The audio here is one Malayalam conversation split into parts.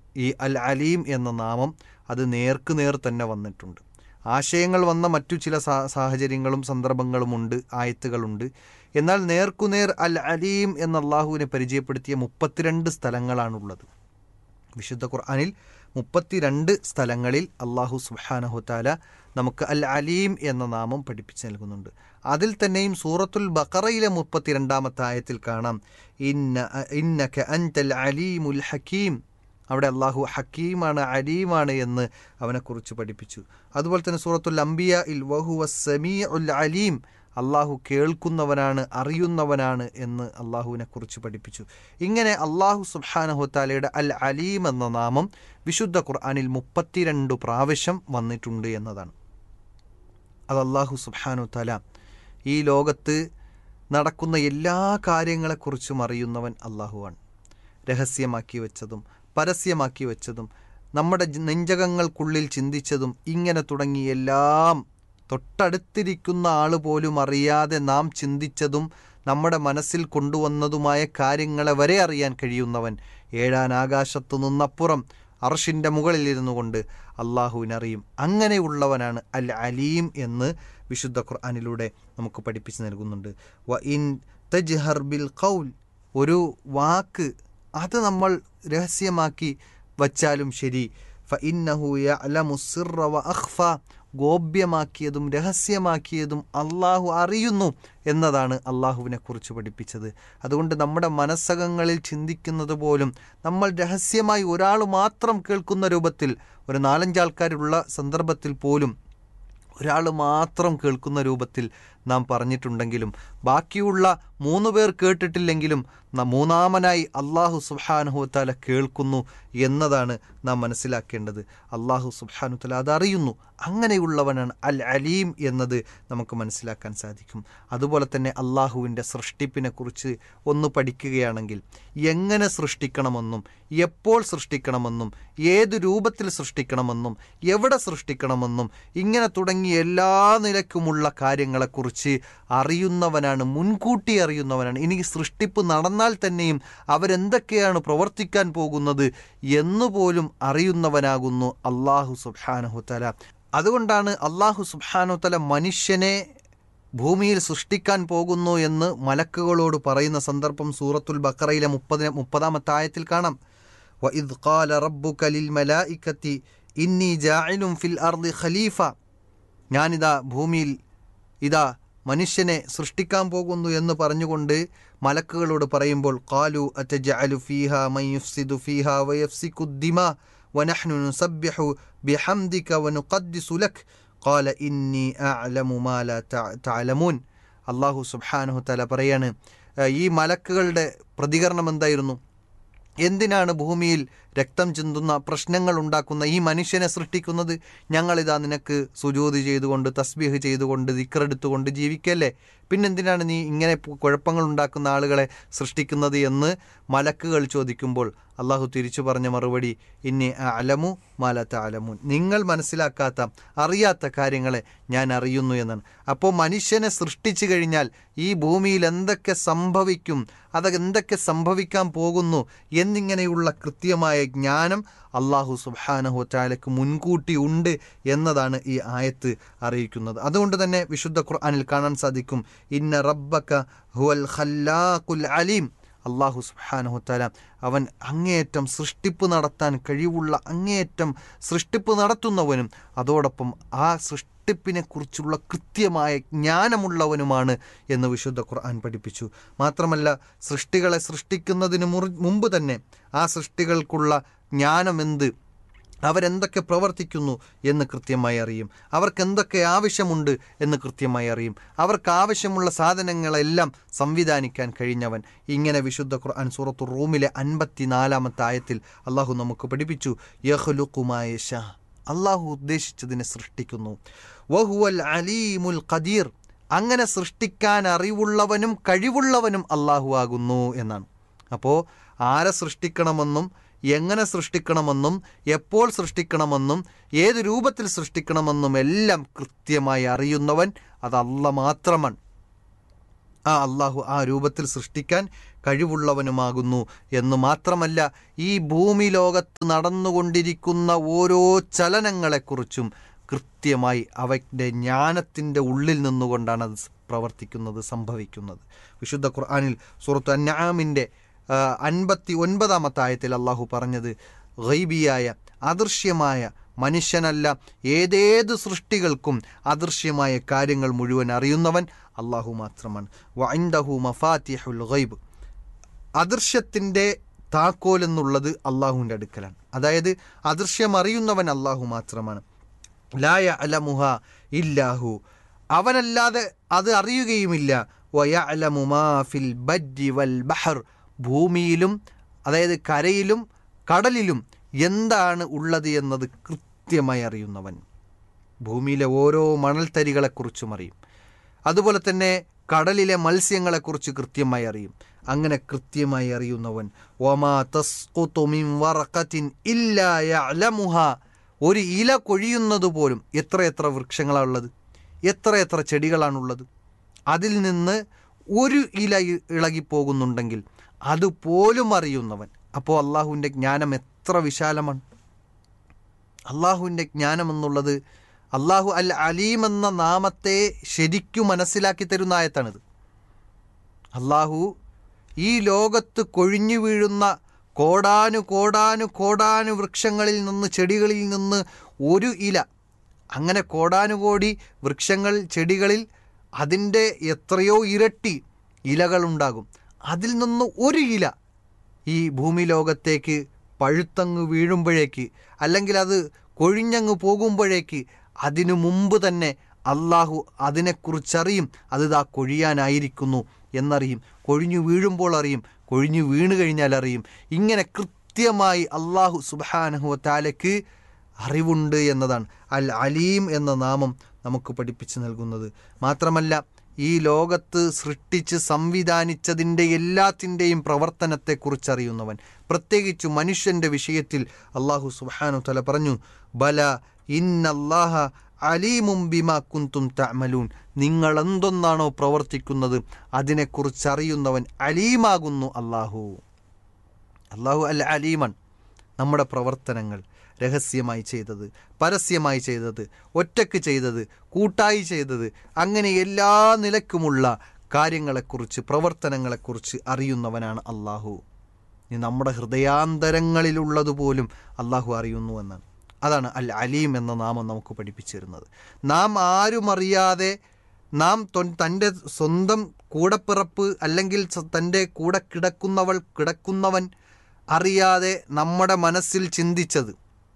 ഈ അൽ അലീം എന്ന നാമം അത് നേർക്ക് നേർ തന്നെ വന്നിട്ടുണ്ട് ആശയങ്ങൾ വന്ന മറ്റു ചില സാ- സാഹചര്യങ്ങളും സന്ദർഭങ്ങളുമുണ്ട് ആയത്തുകളുണ്ട് എന്നാൽ നേർക്കുനേർ അൽ അലീം എന്ന അള്ളാഹുവിനെ പരിചയപ്പെടുത്തിയ മുപ്പത്തിരണ്ട് സ്ഥലങ്ങളാണുള്ളത് വിശുദ്ധ ഖുർആനിൽ മുപ്പത്തിരണ്ട് സ്ഥലങ്ങളിൽ അള്ളാഹു സുബ്ഹാനഹുത്താല നമുക്ക് അൽ അലീം എന്ന നാമം പഠിപ്പിച്ചു നൽകുന്നുണ്ട് അതിൽ തന്നെയും സൂറത്തുൽ ബഖറയിലെ മുപ്പത്തിരണ്ടാമത്തെ ആയത്തിൽ കാണാം ഇന്ന ഇന്നക അൻതൽ അലീമുൽ ഹക്കീം അവിടെ അള്ളാഹു ഹക്കീമാണ് അലീമാണ് എന്ന് അവനെക്കുറിച്ച് പഠിപ്പിച്ചു അതുപോലെ തന്നെ സൂറത്തുൽ അംബിയ ഇൽ വഹു സമീ ഉൽ അലീം അള്ളാഹു കേൾക്കുന്നവനാണ് അറിയുന്നവനാണ് എന്ന് അള്ളാഹുവിനെ കുറിച്ച് പഠിപ്പിച്ചു ഇങ്ങനെ അള്ളാഹു സുബ്ഹാനഹുത്താലയുടെ അൽ അലീം എന്ന നാമം വിശുദ്ധ ഖുർആനിൽ മുപ്പത്തിരണ്ട് പ്രാവശ്യം വന്നിട്ടുണ്ട് എന്നതാണ് അത് അള്ളാഹു സുബ്ഹാനുത്താല ഈ ലോകത്ത് നടക്കുന്ന എല്ലാ കാര്യങ്ങളെക്കുറിച്ചും അറിയുന്നവൻ അള്ളാഹുവാണ് രഹസ്യമാക്കി വെച്ചതും പരസ്യമാക്കി വെച്ചതും നമ്മുടെ ജ- നെഞ്ചകങ്ങൾക്കുള്ളിൽ ചിന്തിച്ചതും ഇങ്ങനെ തുടങ്ങി എല്ലാം തൊട്ടടുത്തിരിക്കുന്ന ആൾ പോലും അറിയാതെ നാം ചിന്തിച്ചതും നമ്മുടെ മനസ്സിൽ കൊണ്ടുവന്നതുമായ കാര്യങ്ങളെ വരെ അറിയാൻ കഴിയുന്നവൻ ഏഴാൻ ആകാശത്തു നിന്നപ്പുറം അർഷിൻ്റെ മുകളിലിരുന്നു കൊണ്ട് അള്ളാഹുവിനറിയും അങ്ങനെയുള്ളവനാണ് അൽ അലീം എന്ന് വിശുദ്ധ ഖുർആനിലൂടെ നമുക്ക് പഠിപ്പിച്ച് നൽകുന്നുണ്ട് വ ഇൻ തജ്ഹർ ബിൽ ഖൗൽ ഒരു വാക്ക് അത് നമ്മൾ രഹസ്യമാക്കി വച്ചാലും ശരി ഫ ഇന്നഹു യഅലമു സിർറ വ അഖ്ഫ ഗോപ്യമാക്കിയതും രഹസ്യമാക്കിയതും അള്ളാഹു അറിയുന്നു എന്നതാണ് അള്ളാഹുവിനെ കുറിച്ച് പഠിപ്പിച്ചത് അതുകൊണ്ട് നമ്മുടെ മനസ്സകങ്ങളിൽ ചിന്തിക്കുന്നത് പോലും നമ്മൾ രഹസ്യമായി ഒരാൾ മാത്രം കേൾക്കുന്ന രൂപത്തിൽ ഒരു നാലഞ്ചാൾക്കാരുള്ള സന്ദർഭത്തിൽ പോലും ഒരാൾ മാത്രം കേൾക്കുന്ന രൂപത്തിൽ നാം പറഞ്ഞിട്ടുണ്ടെങ്കിലും ബാക്കിയുള്ള മൂന്ന് പേർ കേട്ടിട്ടില്ലെങ്കിലും ന- മൂന്നാമനായി അള്ളാഹു സുബ്ഹാനുഹുത്താല കേൾക്കുന്നു എന്നതാണ് നാം മനസ്സിലാക്കേണ്ടത് അള്ളാഹു സുബ്ഹാനുത്തല അതറിയുന്നു അങ്ങനെയുള്ളവനാണ് അൽ അലീം എന്നത് നമുക്ക് മനസ്സിലാക്കാൻ സാധിക്കും അതുപോലെ തന്നെ അള്ളാഹുവിൻ്റെ സൃഷ്ടിപ്പിനെ കുറിച്ച് ഒന്ന് പഠിക്കുകയാണെങ്കിൽ എങ്ങനെ സൃഷ്ടിക്കണമെന്നും എപ്പോൾ സൃഷ്ടിക്കണമെന്നും ഏത് രൂപത്തിൽ സൃഷ്ടിക്കണമെന്നും എവിടെ സൃഷ്ടിക്കണമെന്നും ഇങ്ങനെ തുടങ്ങി എല്ലാ നിലക്കുമുള്ള കാര്യങ്ങളെക്കുറിച്ച് അറിയുന്നവനാണ് മുൻകൂട്ടി അറിയുന്നവനാണ് ഇനി സൃഷ്ടിപ്പ് നടന്നാൽ തന്നെയും അവരെന്തൊക്കെയാണ് പ്രവർത്തിക്കാൻ പോകുന്നത് എന്നുപോലും അറിയുന്നവനാകുന്നു അള്ളാഹു സുബ്ഹാനഹുത്തല അതുകൊണ്ടാണ് അള്ളാഹു സുബ്ഹാനഹുത്തല മനുഷ്യനെ ഭൂമിയിൽ സൃഷ്ടിക്കാൻ പോകുന്നു എന്ന് മലക്കുകളോട് പറയുന്ന സന്ദർഭം സൂറത്തുൽ ബക്കറയിലെ മുപ്പതിന് മുപ്പതാമത്തെ ആയത്തിൽ കാണാം وإذ قال ربك للملائكة إني جاعل في الأرض خليفة ഞാനിതാ ഭൂമിയിൽ ഇതാ മനുഷ്യനെ സൃഷ്ടിക്കാൻ പോകുന്നു എന്ന് പറഞ്ഞുകൊണ്ട് മലക്കുകളോട് പറയുമ്പോൾ കാലു അറ്റജഅലു ഫീഹ മൻ യുഫ്സിദു ഫീഹ വയഫ്സിക്കു ദിമ വനഹ്നു നുസബ്ബിഹു ബിഹംദിക വനുഖദ്ദിസു ലക് ഖാല ഇന്നി അഅലമു മാ ലാ തഅ- തഅലമൂൻ അല്ലാഹു സുബ്ഹാനഹു തആല പറയാണ് "ഏഹ്, ഈ മലക്കുകളുടെ പ്രതികരണം എന്തായിരുന്നു എന്തിനാണ് ഭൂമിയിൽ രക്തം ചിന്തുന്ന പ്രശ്നങ്ങൾ ഉണ്ടാക്കുന്ന ഈ മനുഷ്യനെ സൃഷ്ടിക്കുന്നത് ഞങ്ങളിതാ നിനക്ക് സുജൂത് ചെയ്തുകൊണ്ട് തസ്ബീഹ് ചെയ്തുകൊണ്ട് ദിക്കറെടുത്തുകൊണ്ട് ജീവിക്കല്ലേ പിന്നെന്തിനാണ് നീ ഇങ്ങനെ പു- കുഴപ്പങ്ങൾ ഉണ്ടാക്കുന്ന ആളുകളെ സൃഷ്ടിക്കുന്നത് എന്ന് മലക്കുകൾ ചോദിക്കുമ്പോൾ അള്ളാഹു തിരിച്ചു പറഞ്ഞ മറുപടി ഇനി അലമു മാലത്ത അലമുൻ നിങ്ങൾ മനസ്സിലാക്കാത്ത അറിയാത്ത കാര്യങ്ങളെ ഞാൻ അറിയുന്നു എന്നാണ് അപ്പോൾ മനുഷ്യനെ സൃഷ്ടിച്ചു കഴിഞ്ഞാൽ ഈ ഭൂമിയിൽ എന്തൊക്കെ സംഭവിക്കും അത് എന്തൊക്കെ സംഭവിക്കാൻ പോകുന്നു എന്നിങ്ങനെയുള്ള കൃത്യമായ ജ്ഞാനം അള്ളാഹു സുബ്ഹാനഹു താലക്ക് മുൻകൂട്ടി ഉണ്ട് എന്നതാണ് ഈ ആയത്ത് അറിയിക്കുന്നത് അതുകൊണ്ട് തന്നെ വിശുദ്ധ ഖുർആനിൽ കാണാൻ സാധിക്കും ഇന്ന റബ്ബക ഹുവൽ ഖല്ലാഖുൽ അലീം അള്ളാഹു സുബ്ഹാനഹു താല അവൻ അങ്ങേയറ്റം സൃഷ്ടിപ്പ് നടത്താൻ കഴിവുള്ള അങ്ങേയറ്റം സൃഷ്ടിപ്പ് നടത്തുന്നവനും അതോടൊപ്പം ആ സൃഷ്ടിപ്പിനെ കുറിച്ചുള്ള കൃത്യമായ ജ്ഞാനമുള്ളവനുമാണ് എന്ന് വിശുദ്ധ ഖുർആൻ പഠിപ്പിച്ചു മാത്രമല്ല സൃഷ്ടികളെ സൃഷ്ടിക്കുന്നതിന് മുറി- മുമ്പ് തന്നെ ആ സൃഷ്ടികൾക്കുള്ള ജ്ഞാനമെന്ത് അവരെന്തൊക്കെ പ്രവർത്തിക്കുന്നു എന്ന് കൃത്യമായി അറിയും അവർക്ക് എന്തൊക്കെ ആവശ്യമുണ്ട് എന്ന് കൃത്യമായി അറിയും അവർക്ക് ആവശ്യമുള്ള സാധനങ്ങളെല്ലാം സംവിധാനിക്കാൻ കഴിഞ്ഞവൻ ഇങ്ങനെ വിശുദ്ധ ഖുർആൻ സൂറത്തു റൂമിലെ അൻപത്തിനാലാമത്തെ ആയത്തിൽ അള്ളാഹു നമുക്ക് പഠിപ്പിച്ചു യഹ്ലുക്കുമായ ഷാ അള്ളാഹു ഉദ്ദേശിച്ചതിനെ സൃഷ്ടിക്കുന്നു വഹുവൽ അലീമുൽ ഖദീർ അങ്ങനെ സൃഷ്ടിക്കാൻ അറിവുള്ളവനും കഴിവുള്ളവനും അള്ളാഹു ആകുന്നു എന്നാണ് അപ്പോൾ ആരെ സൃഷ്ടിക്കണമെന്നും എങ്ങനെ സൃഷ്ടിക്കണമെന്നും എപ്പോൾ സൃഷ്ടിക്കണമെന്നും ഏത് രൂപത്തിൽ സൃഷ്ടിക്കണമെന്നും എല്ലാം കൃത്യമായി അറിയുന്നവൻ അത് അല്ല മാത്രമാണ് ആ അള്ളാഹു ആ രൂപത്തിൽ സൃഷ്ടിക്കാൻ കഴിവുള്ളവനുമാകുന്നു എന്ന് മാത്രമല്ല ഈ ഭൂമി ലോകത്ത് നടന്നുകൊണ്ടിരിക്കുന്ന ഓരോ ചലനങ്ങളെക്കുറിച്ചും കൃത്യമായി അവൻ്റെ ജ്ഞാനത്തിൻ്റെ ഉള്ളിൽ നിന്നുകൊണ്ടാണ് അത് പ്രവർത്തിക്കുന്നത് സംഭവിക്കുന്നത് വിശുദ്ധ ഖുർആാനിൽ സുഹൃത്ത് അന്നാമിൻ്റെ അൻപത്തി ഒൻപതാമത്തെ ആയത്തിൽ അള്ളാഹു പറഞ്ഞത് ഗൈബിയായ അദൃശ്യമായ മനുഷ്യനല്ല ഏതേത് സൃഷ്ടികൾക്കും അദൃശ്യമായ കാര്യങ്ങൾ മുഴുവൻ അറിയുന്നവൻ അള്ളാഹു മാത്രമാണ് വൈൻദഹു മഫാത്തിഹുൽ ഗൈബ് അദൃശ്യത്തിൻ്റെ താക്കോൽ എന്നുള്ളത് അള്ളാഹുവിൻ്റെ അടുക്കലാണ് അതായത് അദൃശ്യം അറിയുന്നവൻ അള്ളാഹു മാത്രമാണ് ലായ അലമുഹ ഇല്ലാഹു അവനല്ലാതെ അത് അറിയുകയുമില്ല വയഅലമുമാ ഫിൽ ബജ്ജി വൽ ബഹർ ഭൂമിയിലും അതായത് കരയിലും കടലിലും എന്താണ് ഉള്ളത് എന്നത് കൃത്യമായി അറിയുന്നവൻ ഭൂമിയിലെ ഓരോ മണൽത്തരികളെക്കുറിച്ചും അറിയും അതുപോലെ തന്നെ കടലിലെ മത്സ്യങ്ങളെക്കുറിച്ച് കൃത്യമായി അറിയും അങ്ങനെ കൃത്യമായി അറിയുന്നവൻ ഒമാ തസ്കുതു മിൻ വറഖത്തിൻ ഇല്ലാ യഅലമുഹ ഒരു ഇല കൊഴിയുന്നത് പോലും എത്രയെത്ര വൃക്ഷങ്ങളാണ് ഉള്ളത് എത്രയെത്ര ചെടികളാണുള്ളത് അതിൽ നിന്ന് ഒരു ഇല ഇ- ഇളകിപ്പോകുന്നുണ്ടെങ്കിൽ അതുപോലും അറിയുന്നവൻ അപ്പോൾ അള്ളാഹുവിൻ്റെ ജ്ഞാനം എത്ര വിശാലമാണ് അള്ളാഹുവിൻ്റെ ജ്ഞാനം എന്നുള്ളത് അള്ളാഹു അൽ അലീം എന്ന നാമത്തെ ശരിക്കും മനസ്സിലാക്കി തരുന്ന ആയത്താണിത് അള്ളാഹു ഈ ലോകത്ത് കൊഴിഞ്ഞു വീഴുന്ന കോടാനു കോടാനു കോടാനു വൃക്ഷങ്ങളിൽ നിന്ന് ചെടികളിൽ നിന്ന് ഒരു ഇല അങ്ങനെ കോടാനുകോടി വൃക്ഷങ്ങൾ ചെടികളിൽ അതിൻ്റെ എത്രയോ ഇരട്ടി ഇലകളുണ്ടാകും അതിൽ നിന്ന് ഒരു ഇല ഈ ഭൂമി ലോകത്തേക്ക് പഴുത്തങ്ങ് വീഴുമ്പോഴേക്ക് അല്ലെങ്കിൽ അത് കൊഴിഞ്ഞങ്ങ് പോകുമ്പോഴേക്ക് അതിനു മുമ്പ് തന്നെ അള്ളാഹു അതിനെക്കുറിച്ചറിയും അത് ഇതാ കൊഴിയാനായിരിക്കുന്നു എന്നറിയും കൊഴിഞ്ഞു വീഴുമ്പോൾ അറിയും കൊഴിഞ്ഞു വീണ് കഴിഞ്ഞാൽ അറിയും ഇങ്ങനെ കൃത്യമായി അള്ളാഹു സുബാനഹു താലയ്ക്ക് അറിവുണ്ട് എന്നതാണ് അൽ അലീം എന്ന നാമം നമുക്ക് പഠിപ്പിച്ചു നൽകുന്നത് മാത്രമല്ല ഈ ലോകത്ത് സൃഷ്ടിച്ച് സംവിധാനിച്ചതിൻ്റെ എല്ലാത്തിൻ്റെയും പ്രവർത്തനത്തെക്കുറിച്ച് അറിയുന്നവൻ പ്രത്യേകിച്ചു മനുഷ്യൻ്റെ വിഷയത്തിൽ അള്ളാഹു സുബാനു തല പറഞ്ഞു ബല ഇന്നല്ലാഹ അലീമും ബിമാ കുന്തും തഅമലൂൻ നിങ്ങൾ എന്തൊന്നാണോ പ്രവർത്തിക്കുന്നത് അതിനെക്കുറിച്ച് അറിയുന്നവൻ അലീമാകുന്നു അള്ളാഹു അള്ളാഹു അൽ അലീമൻ നമ്മുടെ പ്രവർത്തനങ്ങൾ രഹസ്യമായി ചെയ്തത് പരസ്യമായി ചെയ്തത് ഒറ്റക്ക് ചെയ്തത് കൂട്ടായി ചെയ്തത് അങ്ങനെ എല്ലാ നിലക്കുമുള്ള കാര്യങ്ങളെക്കുറിച്ച് പ്രവർത്തനങ്ങളെക്കുറിച്ച് അറിയുന്നവനാണ് അള്ളാഹു ഇനി നമ്മുടെ ഹൃദയാന്തരങ്ങളിലുള്ളതുപോലും അള്ളാഹു അറിയുന്നു എന്നാണ് അതാണ് അൽ അലീം എന്ന നാമം നമുക്ക് പഠിപ്പിച്ചു തരുന്നത് നാം ആരും അറിയാതെ നാം തൊൻ- തൻ്റെ സ്വന്തം കൂടപ്പിറപ്പ് അല്ലെങ്കിൽ സ- തൻ്റെ കൂടെ കിടക്കുന്നവൾ കിടക്കുന്നവൻ അറിയാതെ നമ്മുടെ മനസ്സിൽ ചിന്തിച്ചത്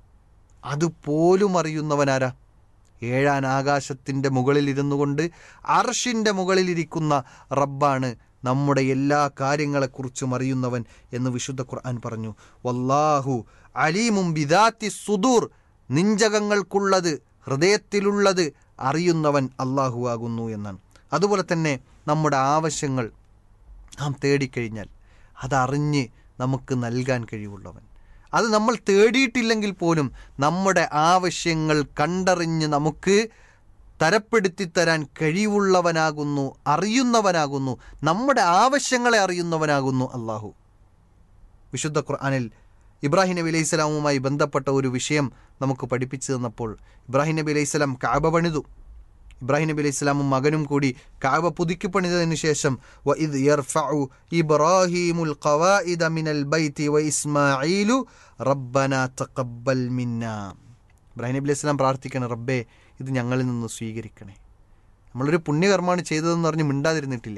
അതുപോലും അറിയുന്നവനാരാ ഏഴാൻ ആകാശത്തിൻ്റെ മുകളിൽ ഇരുന്നു കൊണ്ട് അർഷിൻ്റെ മുകളിലിരിക്കുന്ന റബ്ബാണ് നമ്മുടെ എല്ലാ കാര്യങ്ങളെക്കുറിച്ചും അറിയുന്നവൻ എന്ന് വിശുദ്ധ ഖുർആൻ പറഞ്ഞു വല്ലാഹു അലീമും ബിദാത്തി സുദൂർ നിഞ്ചകങ്ങൾക്കുള്ളത് ഹൃദയത്തിലുള്ളത് അറിയുന്നവൻ അള്ളാഹു ആകുന്നു എന്നാണ് അതുപോലെ തന്നെ നമ്മുടെ ആവശ്യങ്ങൾ നാം തേടിക്കഴിഞ്ഞാൽ അതറിഞ്ഞ് നമുക്ക് നൽകാൻ കഴിവുള്ളവൻ അത് നമ്മൾ തേടിയിട്ടില്ലെങ്കിൽ പോലും നമ്മുടെ ആവശ്യങ്ങൾ കണ്ടറിഞ്ഞ് നമുക്ക് തരപ്പെടുത്തി തരാൻ കഴിവുള്ളവനാകുന്നു അറിയുന്നവനാകുന്നു നമ്മുടെ ആവശ്യങ്ങളെ അറിയുന്നവനാകുന്നു അള്ളാഹു വിശുദ്ധ ഖുർആനിൽ ഇബ്രാഹിം നബി അലൈഹി സ്വലാമുമായി ബന്ധപ്പെട്ട ഒരു വിഷയം നമുക്ക് പഠിപ്പിച്ചു തന്നപ്പോൾ ഇബ്രാഹിം നബി അലൈഹി സ്വലാം കാബ പണിതു ഇബ്രാഹിം നബി അലൈഹി സ്വലാമും മകനും കൂടി കാബ പുതുക്കി പണിതതിനു ശേഷം വ ഇദ് യർഫഉ ഇബ്രാഹീമുൽ ഖവാഇദ മിനൽ ബൈത്തി വ ഇസ്മാഈലു റബ്ബന തഖബ്ബൽ മിന്നാ ഇബ്രാഹിം നബി അലൈഹി സ്വലാം പ്രാർത്ഥിക്കണം റബ്ബേ ഇത് ഞങ്ങളിൽ നിന്ന് സ്വീകരിക്കണേ നമ്മളൊരു പുണ്യകർമ്മമാണ് ചെയ്തതെന്ന് പറഞ്ഞ് മിണ്ടാതിരുന്നിട്ടില്ല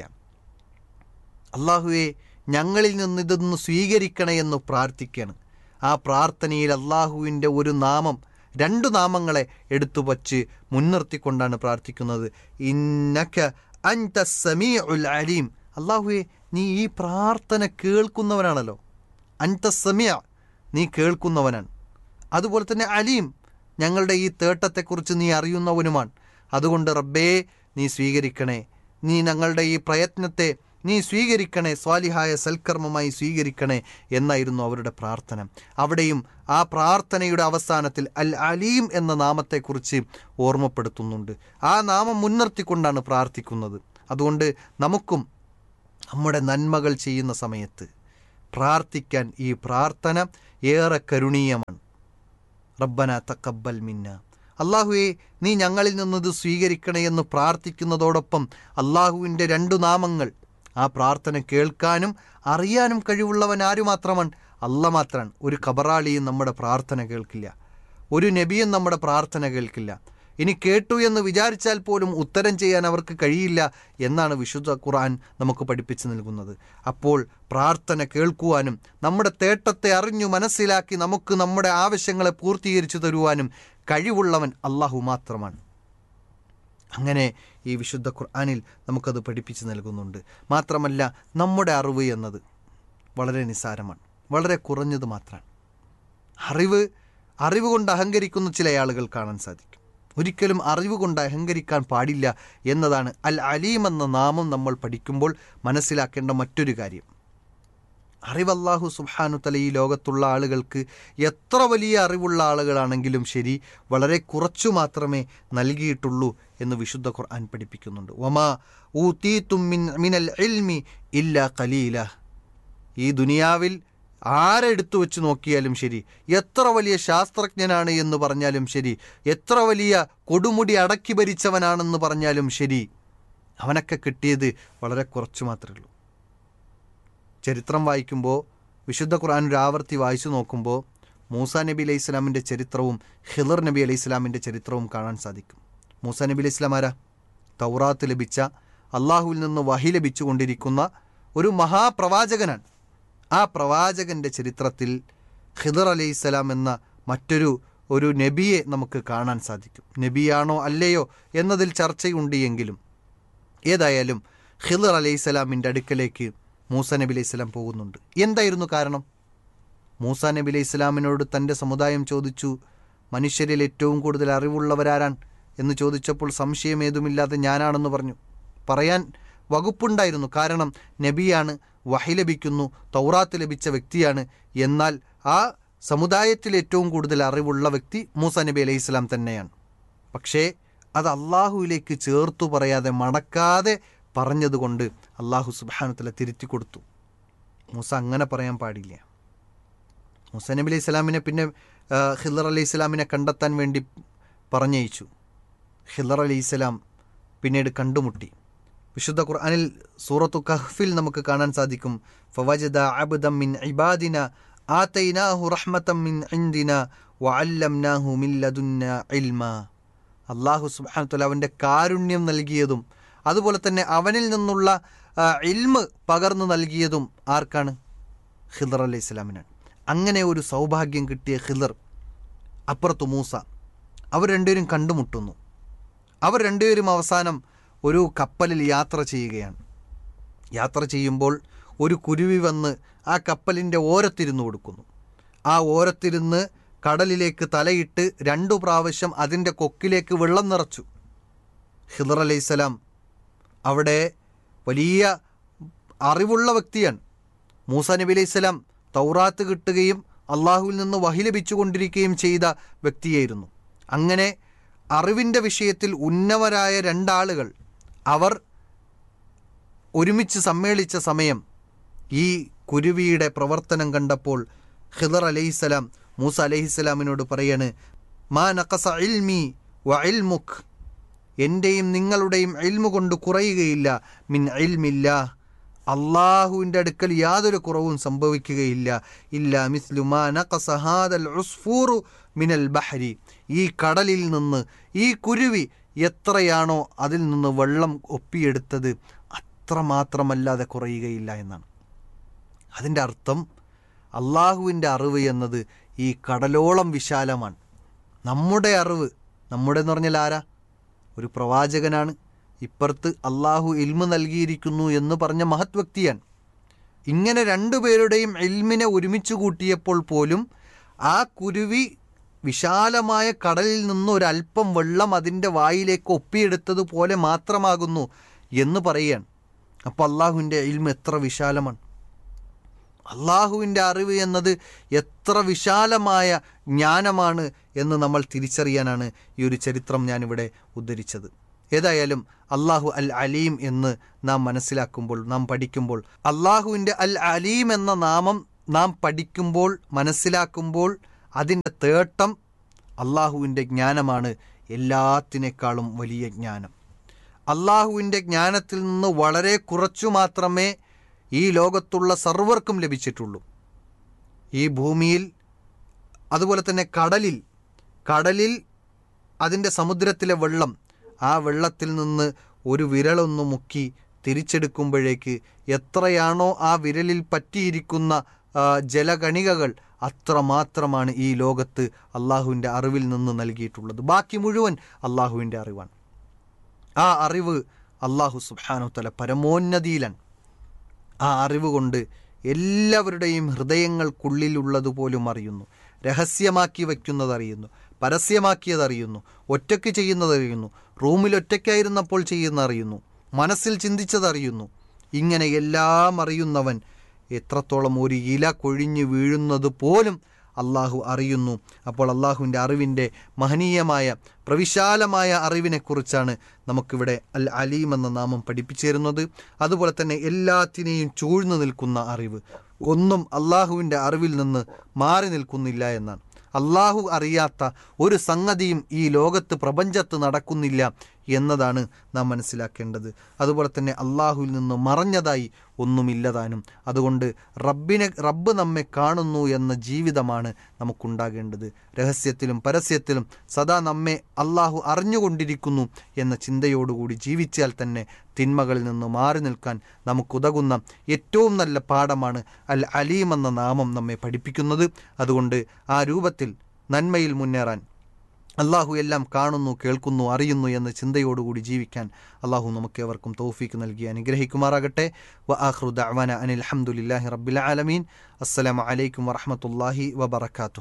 അള്ളാഹുവെ ഞങ്ങളിൽ നിന്ന് ഇതൊന്ന് സ്വീകരിക്കണേ എന്ന് പ്രാർത്ഥിക്കുകയാണ് ആ പ്രാർത്ഥനയിൽ അള്ളാഹുവിൻ്റെ ഒരു നാമം രണ്ടു നാമങ്ങളെ എടുത്തു വച്ച് മുൻനിർത്തിക്കൊണ്ടാണ് പ്രാർത്ഥിക്കുന്നത് ഇന്നക അൻത സമീഉൽ അലീം അള്ളാഹുവെ നീ ഈ പ്രാർത്ഥന കേൾക്കുന്നവനാണല്ലോ അൻത സമീഅ നീ കേൾക്കുന്നവനാണ് അതുപോലെ തന്നെ അലീം ഞങ്ങളുടെ ഈ തേട്ടത്തെക്കുറിച്ച് നീ അറിയുന്നവനുമാണ് അതുകൊണ്ട് റബ്ബേ നീ സ്വീകരിക്കണേ നീ ഞങ്ങളുടെ ഈ പ്രയത്നത്തെ നീ സ്വീകരിക്കണേ സ്വാലിഹായ സൽക്കർമ്മമായി സ്വീകരിക്കണേ എന്നായിരുന്നു അവരുടെ പ്രാർത്ഥന അവിടെയും ആ പ്രാർത്ഥനയുടെ അവസാനത്തിൽ അൽ അലീം എന്ന നാമത്തെക്കുറിച്ച് ഓർമ്മപ്പെടുത്തുന്നുണ്ട് ആ നാമം മുൻനിർത്തിക്കൊണ്ടാണ് പ്രാർത്ഥിക്കുന്നത് അതുകൊണ്ട് നമുക്കും നമ്മുടെ നന്മകൾ ചെയ്യുന്ന സമയത്ത് പ്രാർത്ഥിക്കാൻ ഈ പ്രാർത്ഥന ഏറെ കരുണീയമാണ് റബ്ബന തക്കബൽ മിന്ന അള്ളാഹുവെ നീ ഞങ്ങളിൽ നിന്നത് സ്വീകരിക്കണേ എന്ന് പ്രാർത്ഥിക്കുന്നതോടൊപ്പം അള്ളാഹുവിൻ്റെ രണ്ടു നാമങ്ങൾ ആ പ്രാർത്ഥന കേൾക്കാനും അറിയാനും കഴിവുള്ളവൻ ആരു മാത്രമാണ് അല്ല മാത്രമാണ് ഒരു കബറാളിയും നമ്മുടെ പ്രാർത്ഥന കേൾക്കില്ല ഒരു നബിയും നമ്മുടെ പ്രാർത്ഥന കേൾക്കില്ല ഇനി കേട്ടു എന്ന് വിചാരിച്ചാൽ പോലും ഉത്തരം ചെയ്യാൻ അവർക്ക് കഴിയില്ല എന്നാണ് വിശുദ്ധ ഖുർആൻ നമുക്ക് പഠിപ്പിച്ചു നൽകുന്നത് അപ്പോൾ പ്രാർത്ഥന കേൾക്കുവാനും നമ്മുടെ തേട്ടത്തെ അറിഞ്ഞു മനസ്സിലാക്കി നമുക്ക് നമ്മുടെ ആവശ്യങ്ങളെ പൂർത്തീകരിച്ചു തരുവാനും കഴിവുള്ളവൻ അള്ളാഹു മാത്രമാണ് അങ്ങനെ ഈ വിശുദ്ധ ഖുർആനിൽ നമുക്കത് പഠിപ്പിച്ചു നൽകുന്നുണ്ട് മാത്രമല്ല നമ്മുടെ അറിവ് എന്നത് വളരെ നിസ്സാരമാണ് വളരെ കുറഞ്ഞത് മാത്രമാണ് അറിവ് അറിവ് കൊണ്ട് അഹങ്കരിക്കുന്ന ചില ആളുകൾ കാണാൻ സാധിക്കും ഒരിക്കലും അറിവ് കൊണ്ട് അഹങ്കരിക്കാൻ പാടില്ല എന്നതാണ് അൽ അലീം എന്ന നാമം നമ്മൾ പഠിക്കുമ്പോൾ മനസ്സിലാക്കേണ്ട മറ്റൊരു കാര്യം അറിവല്ലാഹു സുബ്ഹാനു തല ഈ ലോകത്തുള്ള ആളുകൾക്ക് എത്ര വലിയ അറിവുള്ള ആളുകളാണെങ്കിലും ശരി വളരെ കുറച്ചു മാത്രമേ നൽകിയിട്ടുള്ളൂ എന്ന് വിശുദ്ധ ഖുർആൻ പഠിപ്പിക്കുന്നുണ്ട് ഒമാ ഊത്തീത്തും മിൻ മിനൽ ഇൽമി ഇല്ല കലീല ഈ ദുനിയാവിൽ ആരെടുത്തു വെച്ച് നോക്കിയാലും ശരി എത്ര വലിയ ശാസ്ത്രജ്ഞനാണ് എന്ന് പറഞ്ഞാലും ശരി എത്ര വലിയ കൊടുമുടി അടക്കി ഭരിച്ചവനാണെന്ന് പറഞ്ഞാലും ശരി അവനൊക്കെ കിട്ടിയത് വളരെ കുറച്ച് മാത്രമേ ഉള്ളൂ ചരിത്രം വായിക്കുമ്പോൾ വിശുദ്ധ ഖുർആൻ ഒരു ആവർത്തി വായിച്ചു നോക്കുമ്പോൾ മൂസ നബി അലൈഹി ഇസ്ലാമിൻ്റെ ചരിത്രവും ഹിലർ നബി അലൈഹി ഇസ്ലാമിൻ്റെ ചരിത്രവും കാണാൻ സാധിക്കും മൂസ നബി അലൈഹി ഇസ്ലാം ആരാ തൗറാത്ത് ലഭിച്ച അള്ളാഹുവിൽ നിന്ന് വഹി ലഭിച്ചുകൊണ്ടിരിക്കുന്ന ഒരു മഹാപ്രവാചകനാണ് ആ പ്രവാചകൻ്റെ ചരിത്രത്തിൽ ഖിദർ അലൈഹിസ്സലാം എന്ന മറ്റൊരു ഒരു നബിയെ നമുക്ക് കാണാൻ സാധിക്കും നബിയാണോ അല്ലയോ എന്നതിൽ ചർച്ചയുണ്ട് എങ്കിലും ഏതായാലും ഖിദർ അലൈഹിസ്സലാമിൻ്റെ അടുക്കലേക്ക് മൂസ നബി അലൈഹി സ്വലാം പോകുന്നുണ്ട് എന്തായിരുന്നു കാരണം മൂസ നബി അലൈഹി സ്വലാമിനോട് തൻ്റെ സമുദായം ചോദിച്ചു മനുഷ്യരിൽ ഏറ്റവും കൂടുതൽ അറിവുള്ളവരാരാണ് എന്ന് ചോദിച്ചപ്പോൾ സംശയം ഏതുമില്ലാതെ ഞാനാണെന്ന് പറഞ്ഞു പറയാൻ വകുപ്പുണ്ടായിരുന്നു കാരണം നബിയാണ് വഹി ലഭിക്കുന്നു തൗറാത്ത് ലഭിച്ച വ്യക്തിയാണ് എന്നാൽ ആ സമുദായത്തിൽ ഏറ്റവും കൂടുതൽ അറിവുള്ള വ്യക്തി മൂസ നബി അലൈഹി സ്വലാം തന്നെയാണ് പക്ഷേ അത് അള്ളാഹുവിലേക്ക് ചേർത്തു പറയാതെ മടക്കാതെ പറഞ്ഞതുകൊണ്ട് അള്ളാഹു സുബാനുത്തല തിരുത്തി കൊടുത്തു മൂസ അങ്ങനെ പറയാൻ പാടില്ല മൂസ നബി അലൈഹി സ്വലാമിനെ പിന്നെ ആ, ഹില്ലർ അലൈഹി സ്വലാമിനെ കണ്ടെത്താൻ വേണ്ടി പറഞ്ഞയച്ചു ഹില്ലർ അലൈഹി സ്വലാം പിന്നീട് കണ്ടുമുട്ടി വിശുദ്ധ ഖുർആനിൽ സൂറത്തു കഹ്ഫിൽ നമുക്ക് കാണാൻ സാധിക്കും ഫവജദ അബ്ദം മിൻ ഇബാദിന ആതൈനാഹു റഹ്മതം മിൻ ഇൻദിന വഅല്ലംനാഹു മിൻ ലദുന്ന ഇൽമ അള്ളാഹു സുബ്ഹാനഹു വതആല അവൻ്റെ കാരുണ്യം നൽകിയതും അതുപോലെ തന്നെ അവനിൽ നിന്നുള്ള ആ, ഇൽമ് പകർന്നു നൽകിയതും ആർക്കാണ് ഖിദർ അലൈഹി സ്വലാമിനാണ് അങ്ങനെ ഒരു സൗഭാഗ്യം കിട്ടിയ ഖിദർ അപ്പുറത്ത് മൂസ അവർ രണ്ടുപേരും കണ്ടുമുട്ടുന്നു അവർ രണ്ടുപേരും അവസാനം ഒരു കപ്പലിൽ യാത്ര ചെയ്യുകയാണ് യാത്ര ചെയ്യുമ്പോൾ ഒരു കുരുവി വന്ന് ആ കപ്പലിൻ്റെ ഓരത്തിരുന്ന് കൊടുക്കുന്നു ആ ഓരത്തിരുന്ന് കടലിലേക്ക് തലയിട്ട് രണ്ടു പ്രാവശ്യം അതിൻ്റെ കൊക്കിലേക്ക് വെള്ളം നിറച്ചു ഹിദർ അലൈഹിസ്സലാം അവിടെ വലിയ അറിവുള്ള വ്യക്തിയാണ് മൂസ നബി അലൈഹി സ്വലാം തൗറാത്ത് കിട്ടുകയും അള്ളാഹുവിൽ നിന്ന് വഹി ലഭിച്ചുകൊണ്ടിരിക്കുകയും ചെയ്ത വ്യക്തിയായിരുന്നു അങ്ങനെ അറിവിൻ്റെ വിഷയത്തിൽ ഉന്നവരായ രണ്ടാളുകൾ അവർ ഒരുമിച്ച് സമ്മേളിച്ച സമയം ഈ കുരുവിയുടെ പ്രവർത്തനം കണ്ടപ്പോൾ ഖിദർ അലൈഹിസ്സലാം മൂസ അലൈഹിസ്സലാമിനോട് പറയാണ് മാ നഖസ ഇൽമി വ ഇൽമുഖ് എൻ്റെയും നിങ്ങളുടെയും ഇൽമു കൊണ്ട് കുറയുകയില്ല മിൻ ഇൽമില്ല അള്ളാഹുവിൻ്റെ അടുക്കൽ യാതൊരു കുറവും സംഭവിക്കുകയില്ല ഇല്ല മിസ്ലു മാ നഖസ ഹാദൽ ഉസ്ഫൂറു മിനൽ ബഹരി ഈ കടലിൽ നിന്ന് ഈ കുരുവി എത്രയാണോ അതിൽ നിന്ന് വെള്ളം ഒപ്പിയെടുത്തത് അത്രമാത്രമല്ലാതെ കുറയുകയില്ല എന്നാണ് അതിൻ്റെ അർത്ഥം അള്ളാഹുവിൻ്റെ അറിവ് എന്നത് ഈ കടലോളം വിശാലമാണ് നമ്മുടെ അറിവ് നമ്മുടെ എന്ന് പറഞ്ഞാൽ ആരാ ഒരു പ്രവാചകനാണ് ഇപ്പുറത്ത് അള്ളാഹു ഇൽമ് നൽകിയിരിക്കുന്നു എന്ന് പറഞ്ഞ മഹത് വ്യക്തിയാണ് ഇങ്ങനെ രണ്ടുപേരുടെയും ഇൽമിനെ ഒരുമിച്ച് കൂട്ടിയപ്പോൾ പോലും ആ കുരുവി വിശാലമായ കടലിൽ നിന്ന് ഒരല്പം വെള്ളം അതിൻ്റെ വായിലേക്ക് ഒപ്പിയെടുത്തതുപോലെ മാത്രമാകുന്നു എന്ന് പറയുകയാണ് അപ്പോൾ അള്ളാഹുവിൻ്റെ ഇൽമ എത്ര വിശാലമാണ് അള്ളാഹുവിൻ്റെ അറിവ് എന്നത് എത്ര വിശാലമായ ജ്ഞാനമാണ് എന്ന് നമ്മൾ തിരിച്ചറിയാനാണ് ഈ ഒരു ചരിത്രം ഞാനിവിടെ ഉദ്ധരിച്ചത് ഏതായാലും അള്ളാഹു അൽ അലീം എന്ന് നാം മനസ്സിലാക്കുമ്പോൾ നാം പഠിക്കുമ്പോൾ അള്ളാഹുവിൻ്റെ അൽ അലീം എന്ന നാമം നാം പഠിക്കുമ്പോൾ മനസ്സിലാക്കുമ്പോൾ അതിൻ്റെ തേട്ടം അള്ളാഹുവിൻ്റെ ജ്ഞാനമാണ് എല്ലാത്തിനേക്കാളും വലിയ ജ്ഞാനം അള്ളാഹുവിൻ്റെ ജ്ഞാനത്തിൽ നിന്ന് വളരെ കുറച്ചു മാത്രമേ ഈ ലോകത്തുള്ള സർവർക്കും ലഭിച്ചിട്ടുള്ളൂ ഈ ഭൂമിയിൽ അതുപോലെ തന്നെ കടലിൽ കടലിൽ അതിൻ്റെ സമുദ്രത്തിലെ വെള്ളം ആ വെള്ളത്തിൽ നിന്ന് ഒരു വിരലൊന്ന് മുക്കി തിരിച്ചെടുക്കുമ്പോഴേക്ക് എത്രയാണോ ആ വിരലിൽ പറ്റിയിരിക്കുന്ന ആ, ജലകണികകൾ അത്രമാത്രമാണ് ഈ ലോകത്ത് അള്ളാഹുവിൻ്റെ അറിവിൽ നിന്ന് നൽകിയിട്ടുള്ളത് ബാക്കി മുഴുവൻ അള്ളാഹുവിൻ്റെ അറിവാണ് ആ അറിവ് അള്ളാഹു സുബ്ഹാനഹു തല പരമോന്നതിയിലാണ് ആ അറിവ് കൊണ്ട് എല്ലാവരുടെയും ഹൃദയങ്ങൾക്കുള്ളിലുള്ളതുപോലും അറിയുന്നു രഹസ്യമാക്കി വയ്ക്കുന്നത് അറിയുന്നു പരസ്യമാക്കിയത് അറിയുന്നു ഒറ്റയ്ക്ക് ചെയ്യുന്നത് അറിയുന്നു റൂമിൽ ഒറ്റയ്ക്കായിരുന്നപ്പോൾ ചെയ്യുന്ന അറിയുന്നു മനസ്സിൽ ചിന്തിച്ചത് അറിയുന്നു ഇങ്ങനെ എല്ലാം അറിയുന്നവൻ എത്രത്തോളം ഒരു ഇല കൊഴിഞ്ഞു വീഴുന്നത് പോലും അള്ളാഹു അറിയുന്നു അപ്പോൾ അള്ളാഹുവിൻ്റെ അറിവിൻ്റെ മഹനീയമായ പ്രവിശാലമായ അറിവിനെക്കുറിച്ചാണ് നമുക്കിവിടെ അൽ അലീം എന്ന നാമം പഠിപ്പിച്ചിരുന്നത് അതുപോലെ തന്നെ എല്ലാത്തിനെയും ചൂഴ്ന്നു നിൽക്കുന്ന അറിവ് ഒന്നും അള്ളാഹുവിൻ്റെ അറിവിൽ നിന്ന് മാറി നിൽക്കുന്നില്ല എന്നാണ് അള്ളാഹു അറിയാത്ത ഒരു സംഗതിയും ഈ ലോകത്ത് പ്രപഞ്ചത്ത് നടക്കുന്നില്ല എന്നതാണ് നാം മനസ്സിലാക്കേണ്ടത് അതുപോലെ തന്നെ അള്ളാഹുവിൽ നിന്ന് മറഞ്ഞതായി ഒന്നുമില്ലതാനും അതുകൊണ്ട് റബ്ബിനെ റബ്ബ് നമ്മെ കാണുന്നു എന്ന ജീവിതമാണ് നമുക്കുണ്ടാകേണ്ടത് രഹസ്യത്തിലും പരസ്യത്തിലും സദാ നമ്മെ അള്ളാഹു അറിഞ്ഞുകൊണ്ടിരിക്കുന്നു എന്ന ചിന്തയോടുകൂടി ജീവിച്ചാൽ തന്നെ തിന്മകളിൽ നിന്ന് മാറി നിൽക്കാൻ നമുക്കുതകുന്ന ഏറ്റവും നല്ല പാഠമാണ് അൽ അലീം എന്ന നാമം നമ്മെ പഠിപ്പിക്കുന്നത് അതുകൊണ്ട് ആ രൂപത്തിൽ നന്മയിൽ മുന്നേറാൻ അള്ളാഹു എല്ലാം കാണുന്നു കേൾക്കുന്നു അറിയുന്നു എന്ന ചിന്തയോടുകൂടി ജീവിക്കാൻ അള്ളാഹു നമുക്ക് എവർക്കും തൗഫീക്ക് നൽകി അനുഗ്രഹിക്കുമാറാകട്ടെ വ ആഖ്റു ദഅ്വാന അനിൽ ഹംദുലില്ലാഹി റബ്ബിൽ ആലമീൻ അസ്സലാമു അലൈക്കും വറഹ്മത്തുള്ളാഹി വബറകാതുഹു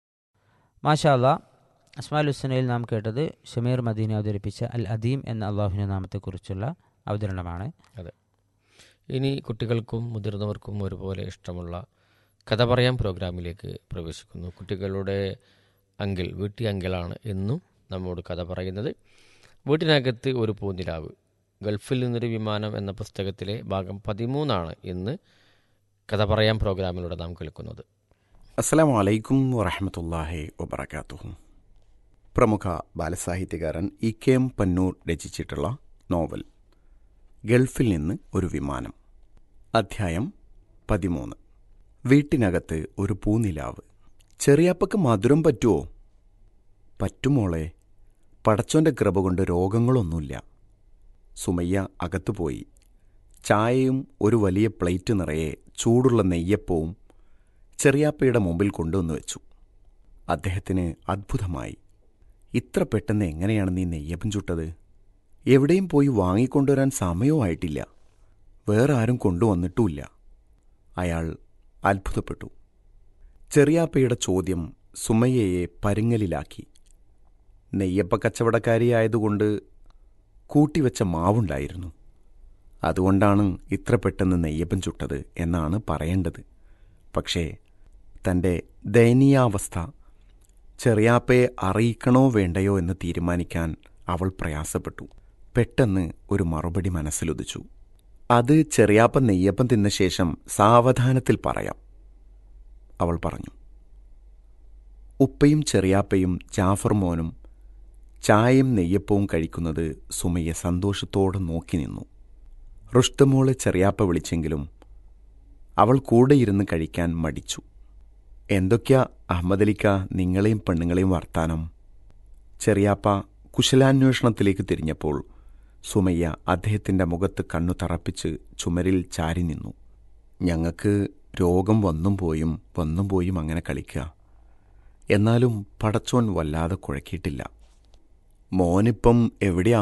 മാഷാ അല്ലാ അസ്മാൽ ഹുസനയിൽ നാം കേട്ടത് ഷമീർ മദീന അവതരിപ്പിച്ച അൽ അദീം എന്ന അള്ളാഹുവിൻ്റെ നാമത്തെക്കുറിച്ചുള്ള അവതരണമാണ് ഇനി കുട്ടികൾക്കും മുതിർന്നവർക്കും ഒരുപോലെ ഇഷ്ടമുള്ള കഥ പറയാം പ്രോഗ്രാമിലേക്ക് പ്രവേശിക്കുന്നു കുട്ടികളുടെ അങ്കിൾ വീട്ടി അങ്കിളാണ് എന്നും നമ്മോട് കഥ പറയുന്നത് വീട്ടിനകത്ത് ഒരു പൂനിലാവ് ഗൾഫിൽ നിന്നൊരു വിമാനം എന്ന പുസ്തകത്തിലെ ഭാഗം പതിമൂന്നാണ് ഇന്ന് കഥ പറയാം പ്രോഗ്രാമിലൂടെ നാം കേൾക്കുന്നത് അസ്സലാമു അലൈക്കും വറഹമത്തല്ലാഹി വബർക്കാത്തുഹു പ്രമുഖ ബാലസാഹിത്യകാരൻ ഇ കെ എം പന്നൂർ രചിച്ചിട്ടുള്ള നോവൽ ഗൾഫിൽ നിന്ന് ഒരു വിമാനം അധ്യായം പതിമൂന്ന് വീട്ടിനകത്ത് ഒരു പൂനിലാവ് ചെറിയാപ്പക്ക് മധുരം പറ്റുമോ പറ്റുമോളെ പടച്ചോന്റെ കൃപ കൊണ്ട് രോഗങ്ങളൊന്നുമില്ല സുമയ്യ അകത്തുപോയി ചായയും ഒരു വലിയ പ്ലേറ്റ് നിറയെ ചൂടുള്ള നെയ്യപ്പവും ചെറിയാപ്പയുടെ മുമ്പിൽ കൊണ്ടുവന്നു വെച്ചു അദ്ദേഹത്തിന് അത്ഭുതമായി ഇത്ര പെട്ടെന്ന് എങ്ങനെയാണ് നീ നെയ്യപ്പം ചുട്ടത് എവിടെയും പോയി വാങ്ങിക്കൊണ്ടുവരാൻ സമയവുമായിട്ടില്ല വേറെ ആരും കൊണ്ടുവന്നിട്ടുമില്ല അയാൾ അത്ഭുതപ്പെട്ടു ചെറിയാപ്പയുടെ ചോദ്യം സുമയ്യയെ പരുങ്ങലിലാക്കി നെയ്യപ്പ കച്ചവടക്കാരിയായതുകൊണ്ട് കൂട്ടിവെച്ച മാവുണ്ടായിരുന്നു അതുകൊണ്ടാണ് ഇത്ര പെട്ടെന്ന് നെയ്യപ്പം ചുട്ടത് എന്നാണ് പറയേണ്ടത് പക്ഷേ തൻ്റെ ദയനീയാവസ്ഥ ചെറിയാപ്പയെ അറിയിക്കണോ വേണ്ടയോ എന്ന് തീരുമാനിക്കാൻ അവൾ പ്രയാസപ്പെട്ടു പെട്ടെന്ന് ഒരു മറുപടി മനസ്സിലുദിച്ചു അത് ചെറിയാപ്പ നെയ്യപ്പം തിന്ന ശേഷം സാവധാനത്തിൽ പറയാം അവൾ പറഞ്ഞു ഉപ്പയും ചെറിയാപ്പയും ജാഫർ മോനും ചായയും നെയ്യപ്പവും കഴിക്കുന്നത് സുമയ്യ സന്തോഷത്തോടെ നോക്കി നിന്നു റുഷ്തമോളെ ചെറിയാപ്പ വിളിച്ചെങ്കിലും അവൾ കൂടെ ഇരുന്ന് കഴിക്കാൻ മടിച്ചു എന്തൊക്കെയാ അഹമ്മദലിക്ക നിങ്ങളെയും പെണ്ണുങ്ങളെയും വർത്താനം ചെറിയാപ്പ കുശലാന്വേഷണത്തിലേക്ക് തിരിഞ്ഞപ്പോൾ സുമയ്യ അദ്ദേഹത്തിൻ്റെ മുഖത്ത് കണ്ണു തറപ്പിച്ച് ചുമരിൽ ചാരി നിന്നു ഞങ്ങൾക്ക് രോഗം വന്നും പോയും വന്നും പോയും അങ്ങനെ കളിക്കുക എന്നാലും പടച്ചോൻ വല്ലാതെ കുഴക്കിയിട്ടില്ല മോനിപ്പം എവിടെയാ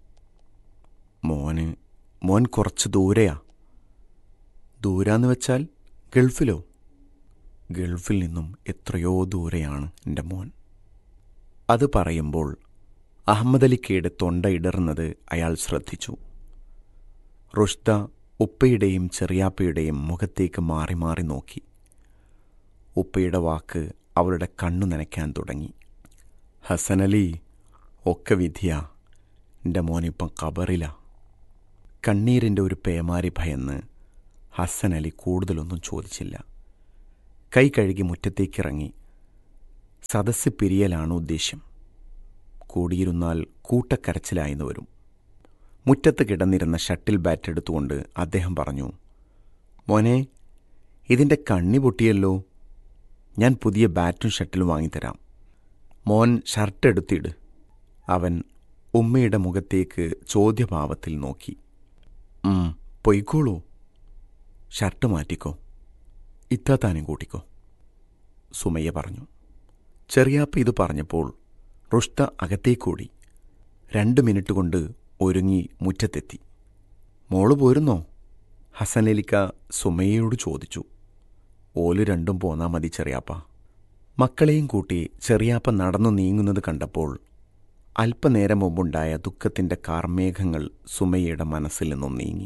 മോന് മോൻ കുറച്ച് ദൂരെയാ ദൂരാന്ന് വെച്ചാൽ ഗൾഫിലോ ഗൾഫിൽ നിന്നും എത്രയോ ദൂരെയാണ് എൻ്റെ മോൻ അത് പറയുമ്പോൾ അഹമ്മദലിക്കയുടെ തൊണ്ട ഇടർന്നത് അയാൾ ശ്രദ്ധിച്ചു റുഷ്ദ ഉപ്പയുടെയും ചെറിയാപ്പയുടെയും മുഖത്തേക്ക് മാറി മാറി നോക്കി ഉപ്പയുടെ വാക്ക് അവളുടെ കണ്ണു നനയ്ക്കാൻ തുടങ്ങി ഹസനലി ഒക്കെ വിധിയാ എൻ്റെ മോനിപ്പം കബറില കണ്ണീരിൻ്റെ ഒരു പേമാരി ഭയന്ന് ഹസൻ അലി കൂടുതലൊന്നും ചോദിച്ചില്ല കൈ കഴുകി മുറ്റത്തേക്കിറങ്ങി സദസ്സ് പിരിയലാണ് ഉദ്ദേശ്യം കൂടിയിരുന്നാൽ കൂട്ടക്കരച്ചിലായെന്ന് വരും മുറ്റത്ത് കിടന്നിരുന്ന ഷട്ടിൽ ബാറ്റ് എടുത്തുകൊണ്ട് അദ്ദേഹം പറഞ്ഞു മോനെ ഇതിൻ്റെ കണ്ണി പൊട്ടിയല്ലോ ഞാൻ പുതിയ ബാറ്റും ഷട്ടിലും വാങ്ങിത്തരാം മോൻ ഷർട്ട് എടുത്തിട് അവൻ ഉമ്മയുടെ മുഖത്തേക്ക് ചോദ്യഭാവത്തിൽ നോക്കി ഉം, പൊയ്ക്കോളൂ ഷർട്ട് മാറ്റിക്കോ ഇത്താത്താനും കൂട്ടിക്കോ സുമയ്യ പറഞ്ഞു ചെറിയാപ്പ ഇത് പറഞ്ഞപ്പോൾ റുഷ്ത അകത്തേക്കൂടി രണ്ട് മിനിറ്റ് കൊണ്ട് ഒരുങ്ങി മുറ്റത്തെത്തി മോള് പോരുന്നോ ഹസനലിക്ക സുമയ്യയോട് ചോദിച്ചു ഓല് രണ്ടും പോന്നാ മതി ചെറിയാപ്പ മക്കളെയും കൂട്ടി ചെറിയാപ്പ നടന്നു നീങ്ങുന്നത് കണ്ടപ്പോൾ അല്പനേരം മുമ്പുണ്ടായ ദുഃഖത്തിൻ്റെ കാർമേഘങ്ങൾ സുമയ്യയുടെ മനസ്സിൽ നിന്നും നീങ്ങി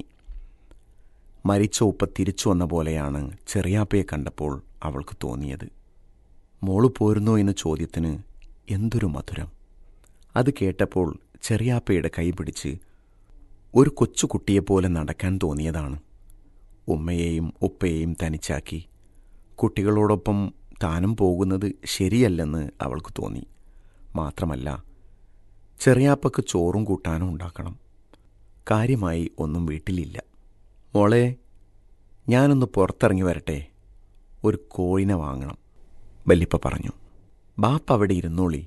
മരിച്ച ഉപ്പ തിരിച്ചു വന്ന പോലെയാണ് ചെറിയാപ്പയെ കണ്ടപ്പോൾ അവൾക്ക് തോന്നിയത് മോള് പോരുന്നോ എന്ന ചോദ്യത്തിന് എന്തൊരു മധുരം അത് കേട്ടപ്പോൾ ചെറിയാപ്പയുടെ കൈ പിടിച്ച് ഒരു കൊച്ചുകുട്ടിയെപ്പോലെ നടക്കാൻ തോന്നിയതാണ് ഉമ്മയെയും ഉപ്പയെയും തനിച്ചാക്കി കുട്ടികളോടൊപ്പം താനും പോകുന്നത് ശരിയല്ലെന്ന് അവൾക്ക് തോന്നി മാത്രമല്ല ചെറിയാപ്പക്ക് ചോറും കൂട്ടാനും ഉണ്ടാക്കണം കാര്യമായി ഒന്നും വീട്ടിലില്ല മോളെ ഞാനൊന്ന് പുറത്തിറങ്ങി വരട്ടെ ഒരു കോഴിനെ വാങ്ങണം വല്ലിപ്പ പറഞ്ഞു ബാപ്പ അവിടെ ഇരുന്നോളി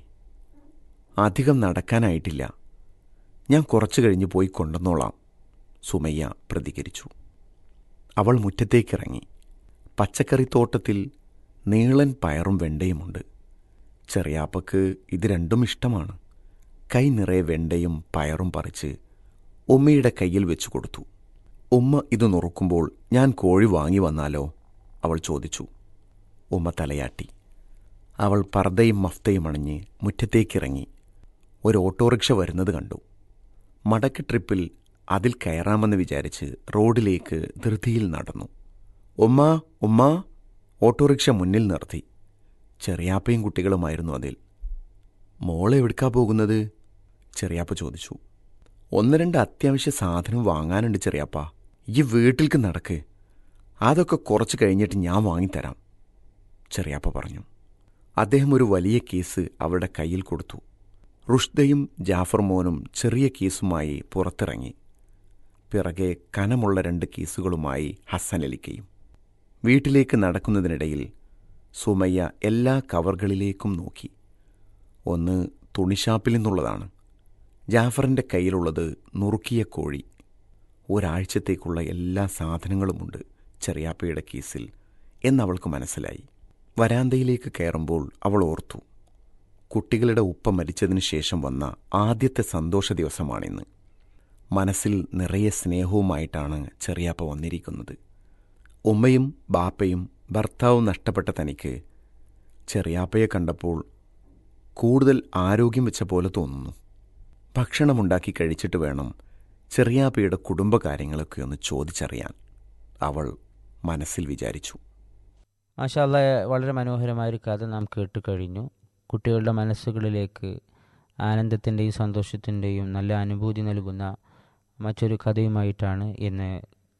അധികം നടക്കാനായിട്ടില്ല ഞാൻ കുറച്ചു കഴിഞ്ഞ് പോയി കൊണ്ടുവന്നോളാം സുമയ്യ പ്രതികരിച്ചു അവൾ മുറ്റത്തേക്കിറങ്ങി പച്ചക്കറിത്തോട്ടത്തിൽ നീളൻ പയറും വെണ്ടയുമുണ്ട് ചെറിയാപ്പക്ക് ഇത് രണ്ടും ഇഷ്ടമാണ് കൈ നിറയെ വെണ്ടയും പയറും പറിച്ച് ഉമ്മയുടെ കയ്യിൽ വെച്ചു കൊടുത്തു ഉമ്മ ഇത് നുറുക്കുമ്പോൾ ഞാൻ കോഴി വാങ്ങി വന്നാലോ അവൾ ചോദിച്ചു ഉമ്മ തലയാട്ടി അവൾ പർദ്ദയും മഫ്തയും അണിഞ്ഞ് മുറ്റത്തേക്കിറങ്ങി ഒരു ഓട്ടോറിക്ഷ വരുന്നത് കണ്ടു മടക്ക് ട്രിപ്പിൽ അതിൽ കയറാമെന്ന് വിചാരിച്ച് റോഡിലേക്ക് ധൃതിയിൽ നടന്നു ഉമ്മ ഉമ്മ ഓട്ടോറിക്ഷ മുന്നിൽ നിർത്തി ചെറിയാപ്പയും കുട്ടികളുമായിരുന്നു അതിൽ മോളെ എവിടുക്കാ പോകുന്നത് ചെറിയാപ്പ ചോദിച്ചു ഒന്ന് രണ്ട് അത്യാവശ്യ സാധനം വാങ്ങാനുണ്ട് ചെറിയാപ്പ ഈ വീട്ടിലേക്ക് നടക്ക് അതൊക്കെ കുറച്ച് കഴിഞ്ഞിട്ട് ഞാൻ വാങ്ങിത്തരാം ചെറിയാപ്പ പറഞ്ഞു അദ്ദേഹം ഒരു വലിയ കേസ് അവളുടെ കയ്യിൽ കൊടുത്തു റുഷ്ദയും ജാഫർ മോനും ചെറിയ കേസുമായി പുറത്തിറങ്ങി പിറകെ കനമുള്ള രണ്ട് കേസുകളുമായി ഹസനലിക്കയും വീട്ടിലേക്ക് നടക്കുന്നതിനിടയിൽ സുമയ്യ എല്ലാ കവറുകളിലേക്കും നോക്കി ഒന്ന് തുണിഷാപ്പിൽ നിന്നുള്ളതാണ് ജാഫറിൻ്റെ കയ്യിലുള്ളത് നുറുക്കിയ കോഴി ഒരാഴ്ചത്തേക്കുള്ള എല്ലാ സാധനങ്ങളുമുണ്ട് ചെറിയാപ്പയുടെ കേസിൽ എന്നവൾക്ക് മനസ്സിലായി വരാന്തയിലേക്ക് കയറുമ്പോൾ അവൾ ഓർത്തു കുട്ടികളുടെ ഉപ്പ മരിച്ചതിന് ശേഷം വന്ന ആദ്യത്തെ സന്തോഷ ദിവസമാണിന്ന് മനസ്സിൽ നിറയെ സ്നേഹവുമായിട്ടാണ് ചെറിയാപ്പ വന്നിരിക്കുന്നത് ഉമ്മയും ബാപ്പയും ഭർത്താവും നഷ്ടപ്പെട്ട തനിക്ക് ചെറിയാപ്പയെ കണ്ടപ്പോൾ കൂടുതൽ ആരോഗ്യം വെച്ച പോലെ തോന്നുന്നു ഭക്ഷണമുണ്ടാക്കി കഴിച്ചിട്ട് വേണം ചെറിയാപ്പയുടെ കുടുംബകാര്യങ്ങളൊക്കെ ഒന്ന് ചോദിച്ചറിയാൻ അവൾ മനസ്സിൽ വിചാരിച്ചു മാഷാല്ല വളരെ മനോഹരമായൊരു കഥ നാം കേട്ട് കഴിഞ്ഞു കുട്ടികളുടെ മനസ്സുകളിലേക്ക് ആനന്ദത്തിൻ്റെയും സന്തോഷത്തിൻ്റെയും നല്ല അനുഭൂതി നൽകുന്ന മറ്റൊരു കഥയുമായിട്ടാണ് ഇന്ന്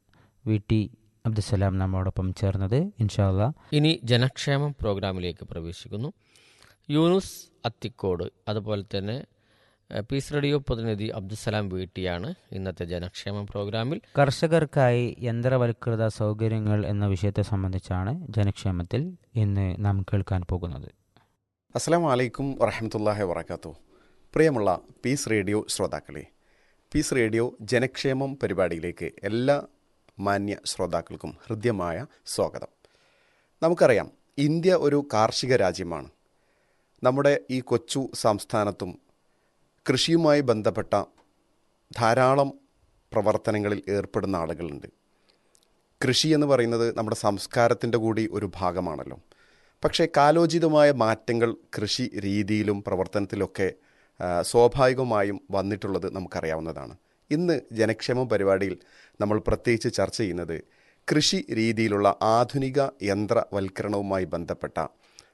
വി ടി അബ്ദുസലാം നമ്മോടൊപ്പം ചേർന്നത് ഇൻഷാല്ല ഇനി ജനക്ഷേമം പ്രോഗ്രാമിലേക്ക് പ്രവേശിക്കുന്നു യൂനുസ് അത്തിക്കോട് അതുപോലെ തന്നെ എഹ്, പീസ് റേഡിയോ പ്രതിനിധി അബ്ദുസലാം വീട്ടിയാണ് ഇന്നത്തെ ജനക്ഷേമം പ്രോഗ്രാമിൽ കർഷകർക്കായി യന്ത്രവൽകൃത സൗകര്യങ്ങൾ എന്ന വിഷയത്തെ സംബന്ധിച്ചാണ് ജനക്ഷേമത്തിൽ ഇന്ന് നാം കേൾക്കാൻ പോകുന്നത് അസ്സാം വലൈക്കും വറഹമത്തല്ലാഹി വബർക്കാത്തു പ്രിയമുള്ള പീസ് റേഡിയോ ശ്രോതാക്കളെ പീസ് റേഡിയോ ജനക്ഷേമം പരിപാടിയിലേക്ക് എല്ലാ മാന്യ ശ്രോതാക്കൾക്കും ഹൃദ്യമായ സ്വാഗതം നമുക്കറിയാം ഇന്ത്യ ഒരു കാർഷിക രാജ്യമാണ് നമ്മുടെ ഈ കൊച്ചു സംസ്ഥാനത്തും കൃഷിയുമായി ബന്ധപ്പെട്ട ധാരാളം പ്രവർത്തനങ്ങളിൽ ഏർപ്പെടുന്ന ആളുകളുണ്ട് കൃഷി എന്ന് പറയുന്നത് നമ്മുടെ സംസ്കാരത്തിൻ്റെ കൂടി ഒരു ഭാഗമാണല്ലോ പക്ഷേ കാലോചിതമായ മാറ്റങ്ങൾ കൃഷി രീതിയിലും പ്രവർത്തനത്തിലൊക്കെ ആ, സ്വാഭാവികമായും വന്നിട്ടുള്ളത് നമുക്കറിയാവുന്നതാണ് ഇന്ന് ജനക്ഷേമ പരിപാടിയിൽ നമ്മൾ പ്രത്യേകിച്ച് ചർച്ച ചെയ്യുന്നത് കൃഷി രീതിയിലുള്ള ആധുനിക യന്ത്രവൽക്കരണവുമായി ബന്ധപ്പെട്ട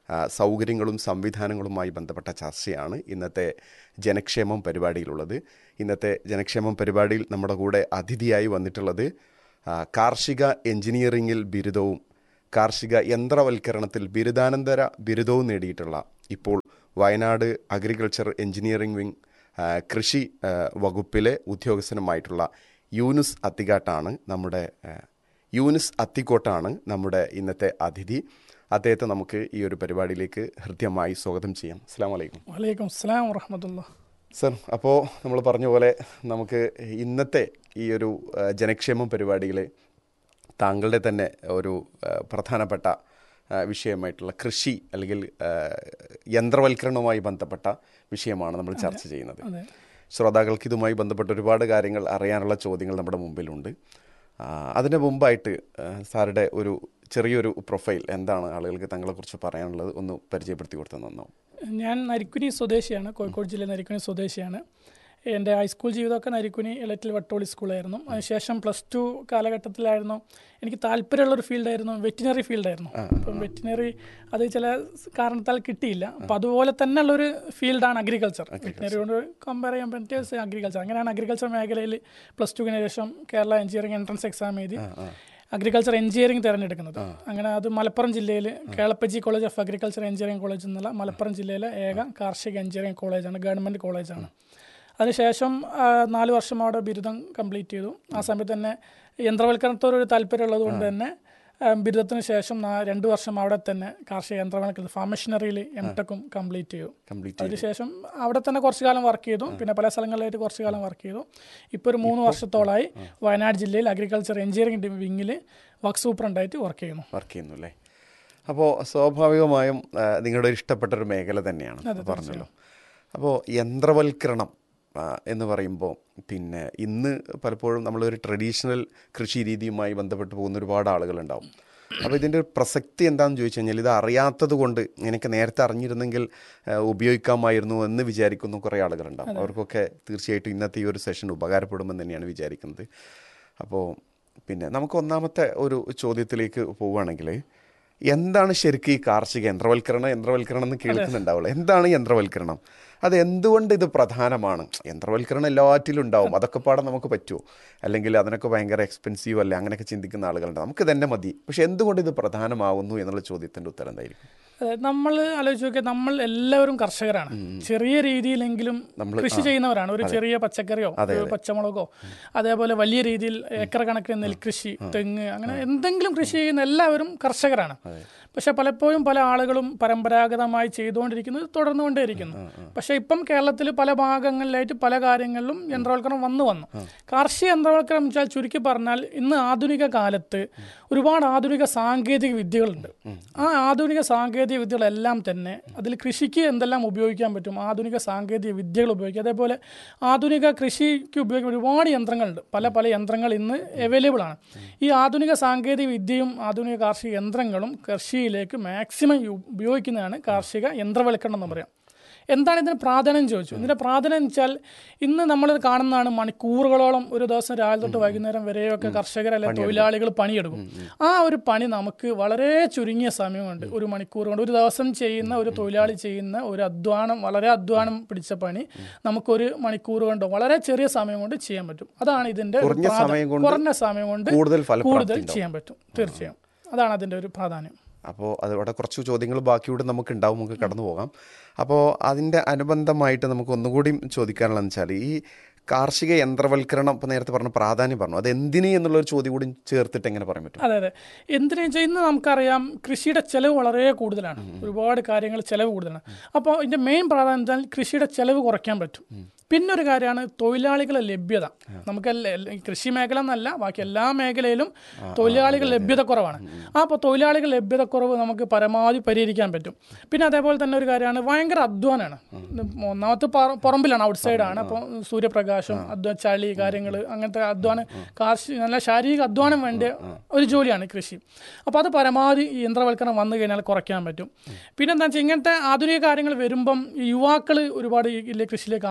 ആ, സൗകര്യങ്ങളും സംവിധാനങ്ങളുമായി ബന്ധപ്പെട്ട ചർച്ചയാണ് ഇന്നത്തെ ജനക്ഷേമം പരിപാടിയിലുള്ളത് ഇന്നത്തെ ജനക്ഷേമം പരിപാടിയിൽ നമ്മുടെ കൂടെ അതിഥിയായി വന്നിട്ടുള്ളത് ആ, കാർഷിക എഞ്ചിനീയറിംഗിൽ ബിരുദവും കാർഷിക യന്ത്രവൽക്കരണത്തിൽ ബിരുദാനന്തര ബിരുദവും നേടിയിട്ടുള്ള ഇപ്പോൾ വയനാട് അഗ്രികൾച്ചർ എഞ്ചിനീയറിംഗ് വിങ് ആ, കൃഷി ആ, വകുപ്പിലെ ഉദ്യോഗസ്ഥനുമായിട്ടുള്ള യൂനുസ് അത്തിക്കാട്ടാണ് നമ്മുടെ ആ, യൂനുസ് അത്തിക്കോട്ടാണ് നമ്മുടെ ഇന്നത്തെ അതിഥി അദ്ദേഹത്തെ നമുക്ക് ഈ ഒരു പരിപാടിയിലേക്ക് ഹൃദ്യമായി സ്വാഗതം ചെയ്യാം അസ്സാം വലൈക്കും വലൈക്കും അസ്സലാം വറഹമത്തുള്ള സർ അപ്പോൾ നമ്മൾ പറഞ്ഞ പോലെ നമുക്ക് ഇന്നത്തെ ഈ ഒരു ആ, ജനക്ഷേമം പരിപാടിയിൽ താങ്കളുടെ തന്നെ ഒരു ആ, പ്രധാനപ്പെട്ട ആ, വിഷയമായിട്ടുള്ള കൃഷി അല്ലെങ്കിൽ ആ, യന്ത്രവൽക്കരണവുമായി ബന്ധപ്പെട്ട വിഷയമാണ് നമ്മൾ ചർച്ച ചെയ്യുന്നത് അതെ ശ്രോതാക്കൾക്ക് ഇതുമായി ബന്ധപ്പെട്ട ഒരുപാട് കാര്യങ്ങൾ അറിയാനുള്ള ചോദ്യങ്ങൾ നമ്മുടെ മുമ്പിലുണ്ട് ആ, അതിന് മുമ്പായിട്ട് ആ, സാറുടെ ഒരു ചെറിയൊരു പ്രൊഫൈൽ എന്താണ് ആളുകൾക്ക് തങ്ങളെക്കുറിച്ച് പറയാനുള്ളത് ഒന്ന് പരിചയപ്പെടുത്തി കൊടുത്താൽ നന്നാവും ഞാൻ നരിക്കുനി സ്വദേശിയാണ് കോഴിക്കോട് ജില്ലയിലെ നരിക്കുനി സ്വദേശിയാണ് എൻ്റെ ഹൈസ്കൂൾ ജീവിതമൊക്കെ നരിക്കുനി എലറ്റിൽ വട്ടോളി സ്കൂളായിരുന്നു അതിനുശേഷം പ്ലസ് ടു കാലഘട്ടത്തിലായിരുന്നു എനിക്ക് താല്പര്യമുള്ളൊരു ഫീൽഡായിരുന്നു വെറ്റിനറി ഫീൽഡായിരുന്നു അപ്പം വെറ്റിനറി അത് ചില കാരണത്താൽ കിട്ടിയില്ല അപ്പം അതുപോലെ തന്നെ ഉള്ളൊരു ഫീൽഡാണ് അഗ്രികൾച്ചർ വെറ്റിനറി കൊണ്ട് കമ്പയർ ചെയ്യാൻ പറ്റിയ അഗ്രികൾച്ചർ അങ്ങനെയാണ് അഗ്രികൾച്ചർ മേഖലയിൽ പ്ലസ് ടുവിന് ശേഷം കേരള എഞ്ചിനീയറിംഗ് എൻട്രൻസ് എക്സാം എഴുതി അഗ്രികൾച്ചർ എഞ്ചിനീയറിംഗ് തിരഞ്ഞെടുക്കുന്നത് അങ്ങനെ അത് മലപ്പുറം ജില്ലയിൽ Kelappaji college of agriculture engineering college എന്നുള്ള മലപ്പുറം ജില്ലയിലെ ഏക കാർഷിക എഞ്ചിനീയറിംഗ് കോളേജാണ് ഗവൺമെൻറ് കോളേജാണ് അതിനുശേഷം ആ, നാല് വർഷം അവിടെ ബിരുദം കംപ്ലീറ്റ് ചെയ്തു ആ സമയത്ത് തന്നെ യന്ത്രവൽക്കരണത്തോടൊരു താല്പര്യമുള്ളത് കൊണ്ട് തന്നെ ആ, ബിരുദത്തിന് ശേഷം നാ- രണ്ട് വർഷം അവിടെ തന്നെ കാർഷിക യന്ത്രവൽക്കരണം ഫാം മെഷീനറിയിൽ എം ടെക്കും കംപ്ലീറ്റ് ചെയ്തു കംപ്ലീറ്റ് അതിനുശേഷം അവിടെ തന്നെ കുറച്ച് കാലം വർക്ക് ചെയ്തു പിന്നെ പല സ്ഥലങ്ങളിലായിട്ട് കുറച്ച് കാലം വർക്ക് ചെയ്തു ഇപ്പോൾ ഒരു മൂന്ന് വർഷത്തോളമായി വയനാട് ജില്ലയിൽ അഗ്രികൾച്ചർ എഞ്ചിനീയറിംഗ് വിങ്ങിൽ വർക്ക് സൂപ്രണ്ടായിട്ട് വർക്ക് ചെയ്യുന്നു വർക്ക് ചെയ്യുന്നു അല്ലേ അപ്പോൾ സ്വാഭാവികമായും ആ, നിങ്ങളുടെ ഒരു ഇഷ്ടപ്പെട്ട ഒരു മേഖല തന്നെയാണ് പറഞ്ഞല്ലോ അപ്പോൾ യന്ത്രവൽക്കരണം ആ, എന്ന് പറയുമ്പോൾ പിന്നെ ഇന്ന് പലപ്പോഴും നമ്മളൊരു ട്രഡീഷണൽ കൃഷി രീതിയുമായി ബന്ധപ്പെട്ട് പോകുന്ന ഒരുപാട് ആളുകളുണ്ടാവും അപ്പോൾ ഇതിൻ്റെ ഒരു പ്രസക്തി എന്താണെന്ന് ചോദിച്ചു കഴിഞ്ഞാൽ ഇത് അറിയാത്തത് കൊണ്ട് എനിക്ക് നേരത്തെ അറിഞ്ഞിരുന്നെങ്കിൽ ആ, ഉപയോഗിക്കാമായിരുന്നു എന്ന് വിചാരിക്കുന്ന കുറേ ആളുകളുണ്ടാവും അവർക്കൊക്കെ തീർച്ചയായിട്ടും ഇന്നത്തെ ഈ ഒരു സെഷൻ ഉപകാരപ്പെടുമെന്ന് തന്നെയാണ് വിചാരിക്കുന്നത് അപ്പോൾ പിന്നെ നമുക്ക് ഒന്നാമത്തെ ഒരു ചോദ്യത്തിലേക്ക് പോവുകയാണെങ്കിൽ എന്താണ് ശരിക്കും ഈ കാർഷിക യന്ത്രവൽക്കരണം യന്ത്രവൽക്കരണം എന്ന് കേൾക്കുന്നുണ്ടാവുള്ളൂ എന്താണ് യന്ത്രവൽക്കരണം അത് എന്തുകൊണ്ട് ഇത് പ്രധാനമാണ് യന്ത്രവൽക്കരണം എല്ലാറ്റിലും ഉണ്ടാവും അതൊക്കെ പാടെ നമുക്ക് പറ്റുമോ അല്ലെങ്കിൽ അതിനൊക്കെ ഭയങ്കര എക്സ്പെൻസീവ് അല്ലേ അങ്ങനെയൊക്കെ ചിന്തിക്കുന്ന ആളുകളുണ്ട് നമുക്ക് തന്നെ മതി പക്ഷെ എന്തുകൊണ്ട് ഇത് പ്രധാനമാവുന്നു എന്നുള്ള ചോദ്യത്തിൻ്റെ ഉത്തരം എന്തായിരിക്കും നമ്മൾ ആലോചിച്ച് നോക്കിയാൽ നമ്മൾ എല്ലാവരും കർഷകരാണ് ചെറിയ രീതിയിലെങ്കിലും നമ്മള് കൃഷി ആ. ചെയ്യുന്നവരാണ് ഒരു ചെറിയ പച്ചക്കറിയോ ഒരു പച്ചമുളകോ അതേപോലെ വലിയ രീതിയിൽ ഏക്കർ കണക്കിന് നെൽകൃഷി തെങ്ങ് അങ്ങനെ എന്തെങ്കിലും കൃഷി ചെയ്യുന്ന എല്ലാവരും കർഷകരാണ് പക്ഷെ പലപ്പോഴും പല ആളുകളും പരമ്പരാഗതമായി ചെയ്തുകൊണ്ടിരിക്കുന്നത് തുടർന്നുകൊണ്ടേയിരിക്കുന്നു പക്ഷെ ഇപ്പം കേരളത്തിൽ പല ഭാഗങ്ങളിലായിട്ട് പല കാര്യങ്ങളിലും യന്ത്രവൽക്കരണം വന്നു വന്നു കാർഷിക യന്ത്രവൽക്കരണം എന്ന് വെച്ചാൽ ചുരുക്കി പറഞ്ഞാൽ ഇന്ന് ആധുനിക കാലത്ത് ഒരുപാട് ആധുനിക സാങ്കേതിക വിദ്യകളുണ്ട് ആ ആധുനിക സാങ്കേതിക വിദ്യകളെല്ലാം തന്നെ അതിൽ കൃഷിക്ക് എന്തെല്ലാം ഉപയോഗിക്കാൻ പറ്റും ആധുനിക സാങ്കേതിക വിദ്യകൾ ഉപയോഗിക്കുക അതേപോലെ ആധുനിക കൃഷിക്ക് ഉപയോഗിക്കുന്ന ഒരുപാട് യന്ത്രങ്ങളുണ്ട് പല പല യന്ത്രങ്ങൾ ഇന്ന് അവൈലബിൾ ആണ് ഈ ആധുനിക സാങ്കേതിക വിദ്യയും ആധുനിക കാർഷിക യന്ത്രങ്ങളും കൃഷിയിലേക്ക് മാക്സിമം ഉപയോഗിക്കുന്നതാണ് കാർഷിക യന്ത്രവൽക്കരണം എന്ന് പറയാം എന്താണ് ഇതിന് പ്രാധാന്യം ചോദിച്ചു ഇതിന്റെ പ്രാധാന്യം എന്ന് വെച്ചാൽ ഇന്ന് നമ്മൾ കാണുന്നതാണ് മണിക്കൂറുകളോളം ഒരു ദിവസം രാവിലെ തൊട്ട് വൈകുന്നേരം വരെയൊക്കെ കർഷകർ അല്ലെങ്കിൽ തൊഴിലാളികൾ പണിയെടുക്കും ആ ഒരു പണി നമുക്ക് വളരെ ചുരുങ്ങിയ സമയം കൊണ്ട് ഒരു മണിക്കൂർ കൊണ്ട് ഒരു ദിവസം ചെയ്യുന്ന ഒരു തൊഴിലാളി ചെയ്യുന്ന ഒരു അധ്വാനം വളരെ അധ്വാനം പിടിച്ച പണി നമുക്കൊരു മണിക്കൂർ കൊണ്ടോ വളരെ ചെറിയ സമയം കൊണ്ട് ചെയ്യാൻ പറ്റും അതാണ് ഇതിന്റെ ഒരു കുറഞ്ഞ പ്രാധാ- സമയം കൊണ്ട് കുറഞ്ഞ സമയം കൊണ്ട് കൂടുതൽ ഫലപ്രാപ്തി കൂടുതൽ ഉണ്ടാവും. ചെയ്യാൻ പറ്റും തീർച്ചയായും അതാണ് അതിന്റെ ഒരു പ്രാധാന്യം അപ്പോൾ അതോടെ കുറച്ച് ചോദ്യങ്ങൾ ബാക്കിയൂടെ നമുക്ക് ഉണ്ടാവും നമുക്ക് കടന്നു പോകാം അപ്പോൾ അതിൻ്റെ അനുബന്ധമായിട്ട് നമുക്ക് ഒന്നുകൂടി ചോദിക്കാനുള്ളതെന്ന് വെച്ചാൽ ഈ കാർഷിക യന്ത്രവൽക്കരണം ഇപ്പോൾ നേരത്തെ പറഞ്ഞ പ്രാധാന്യം പറഞ്ഞു അത് എന്തിന് എന്നുള്ളൊരു ചോദ്യം കൂടി ചേർത്തിട്ട് എങ്ങനെ പറയാൻ പറ്റും അതെ അതെ എന്തിനു വെച്ചാൽ ഇന്ന് നമുക്കറിയാം കൃഷിയുടെ ചെലവ് വളരെ കൂടുതലാണ് ഒരുപാട് കാര്യങ്ങൾ ചെലവ് കൂടുതലാണ് അപ്പോൾ ഇതിന്റെ മെയിൻ പ്രാധാന്യം എന്താ കൃഷിയുടെ ചെലവ് കുറയ്ക്കാൻ പറ്റും പിന്നെ ഒരു കാര്യമാണ് തൊഴിലാളികളുടെ ലഭ്യത നമുക്ക് എല്ലാ- എല്ലാ- ഈ കൃഷി മേഖല എന്നല്ല ബാക്കി എല്ലാ മേഖലയിലും തൊഴിലാളികൾ ലഭ്യത കുറവാണ് ആ അപ്പോൾ തൊഴിലാളികൾ ലഭ്യത കുറവ് നമുക്ക് പരമാവധി പരിഹരിക്കാൻ പറ്റും പിന്നെ അതേപോലെ തന്നെ ഒരു കാര്യമാണ് ഭയങ്കര അധ്വാനമാണ് ഒന്നാമത്തെ പറ- പുറമ്പിലാണ് ഔട്ട് സൈഡാണ് അപ്പോൾ സൂര്യപ്രകാശം അധ്വാ ചളി കാര്യങ്ങൾ അങ്ങനത്തെ അധ്വാനം കാർഷിക നല്ല ശാരീരിക അധ്വാനം വേണ്ട ഒരു ജോലിയാണ് കൃഷി അപ്പോൾ അത് പരമാവധി ഈ യന്ത്രവൽക്കരണം വന്നു കഴിഞ്ഞാൽ കുറയ്ക്കാൻ പറ്റും പിന്നെ എന്താ വെച്ചാൽ ഇങ്ങനത്തെ ആധുനിക കാര്യങ്ങൾ വരുമ്പം ഈ യുവാക്കൾ ഒരുപാട് ഈ ഇതിലെ കൃഷിയിലേക്ക് ആകർഷിക്കാൻ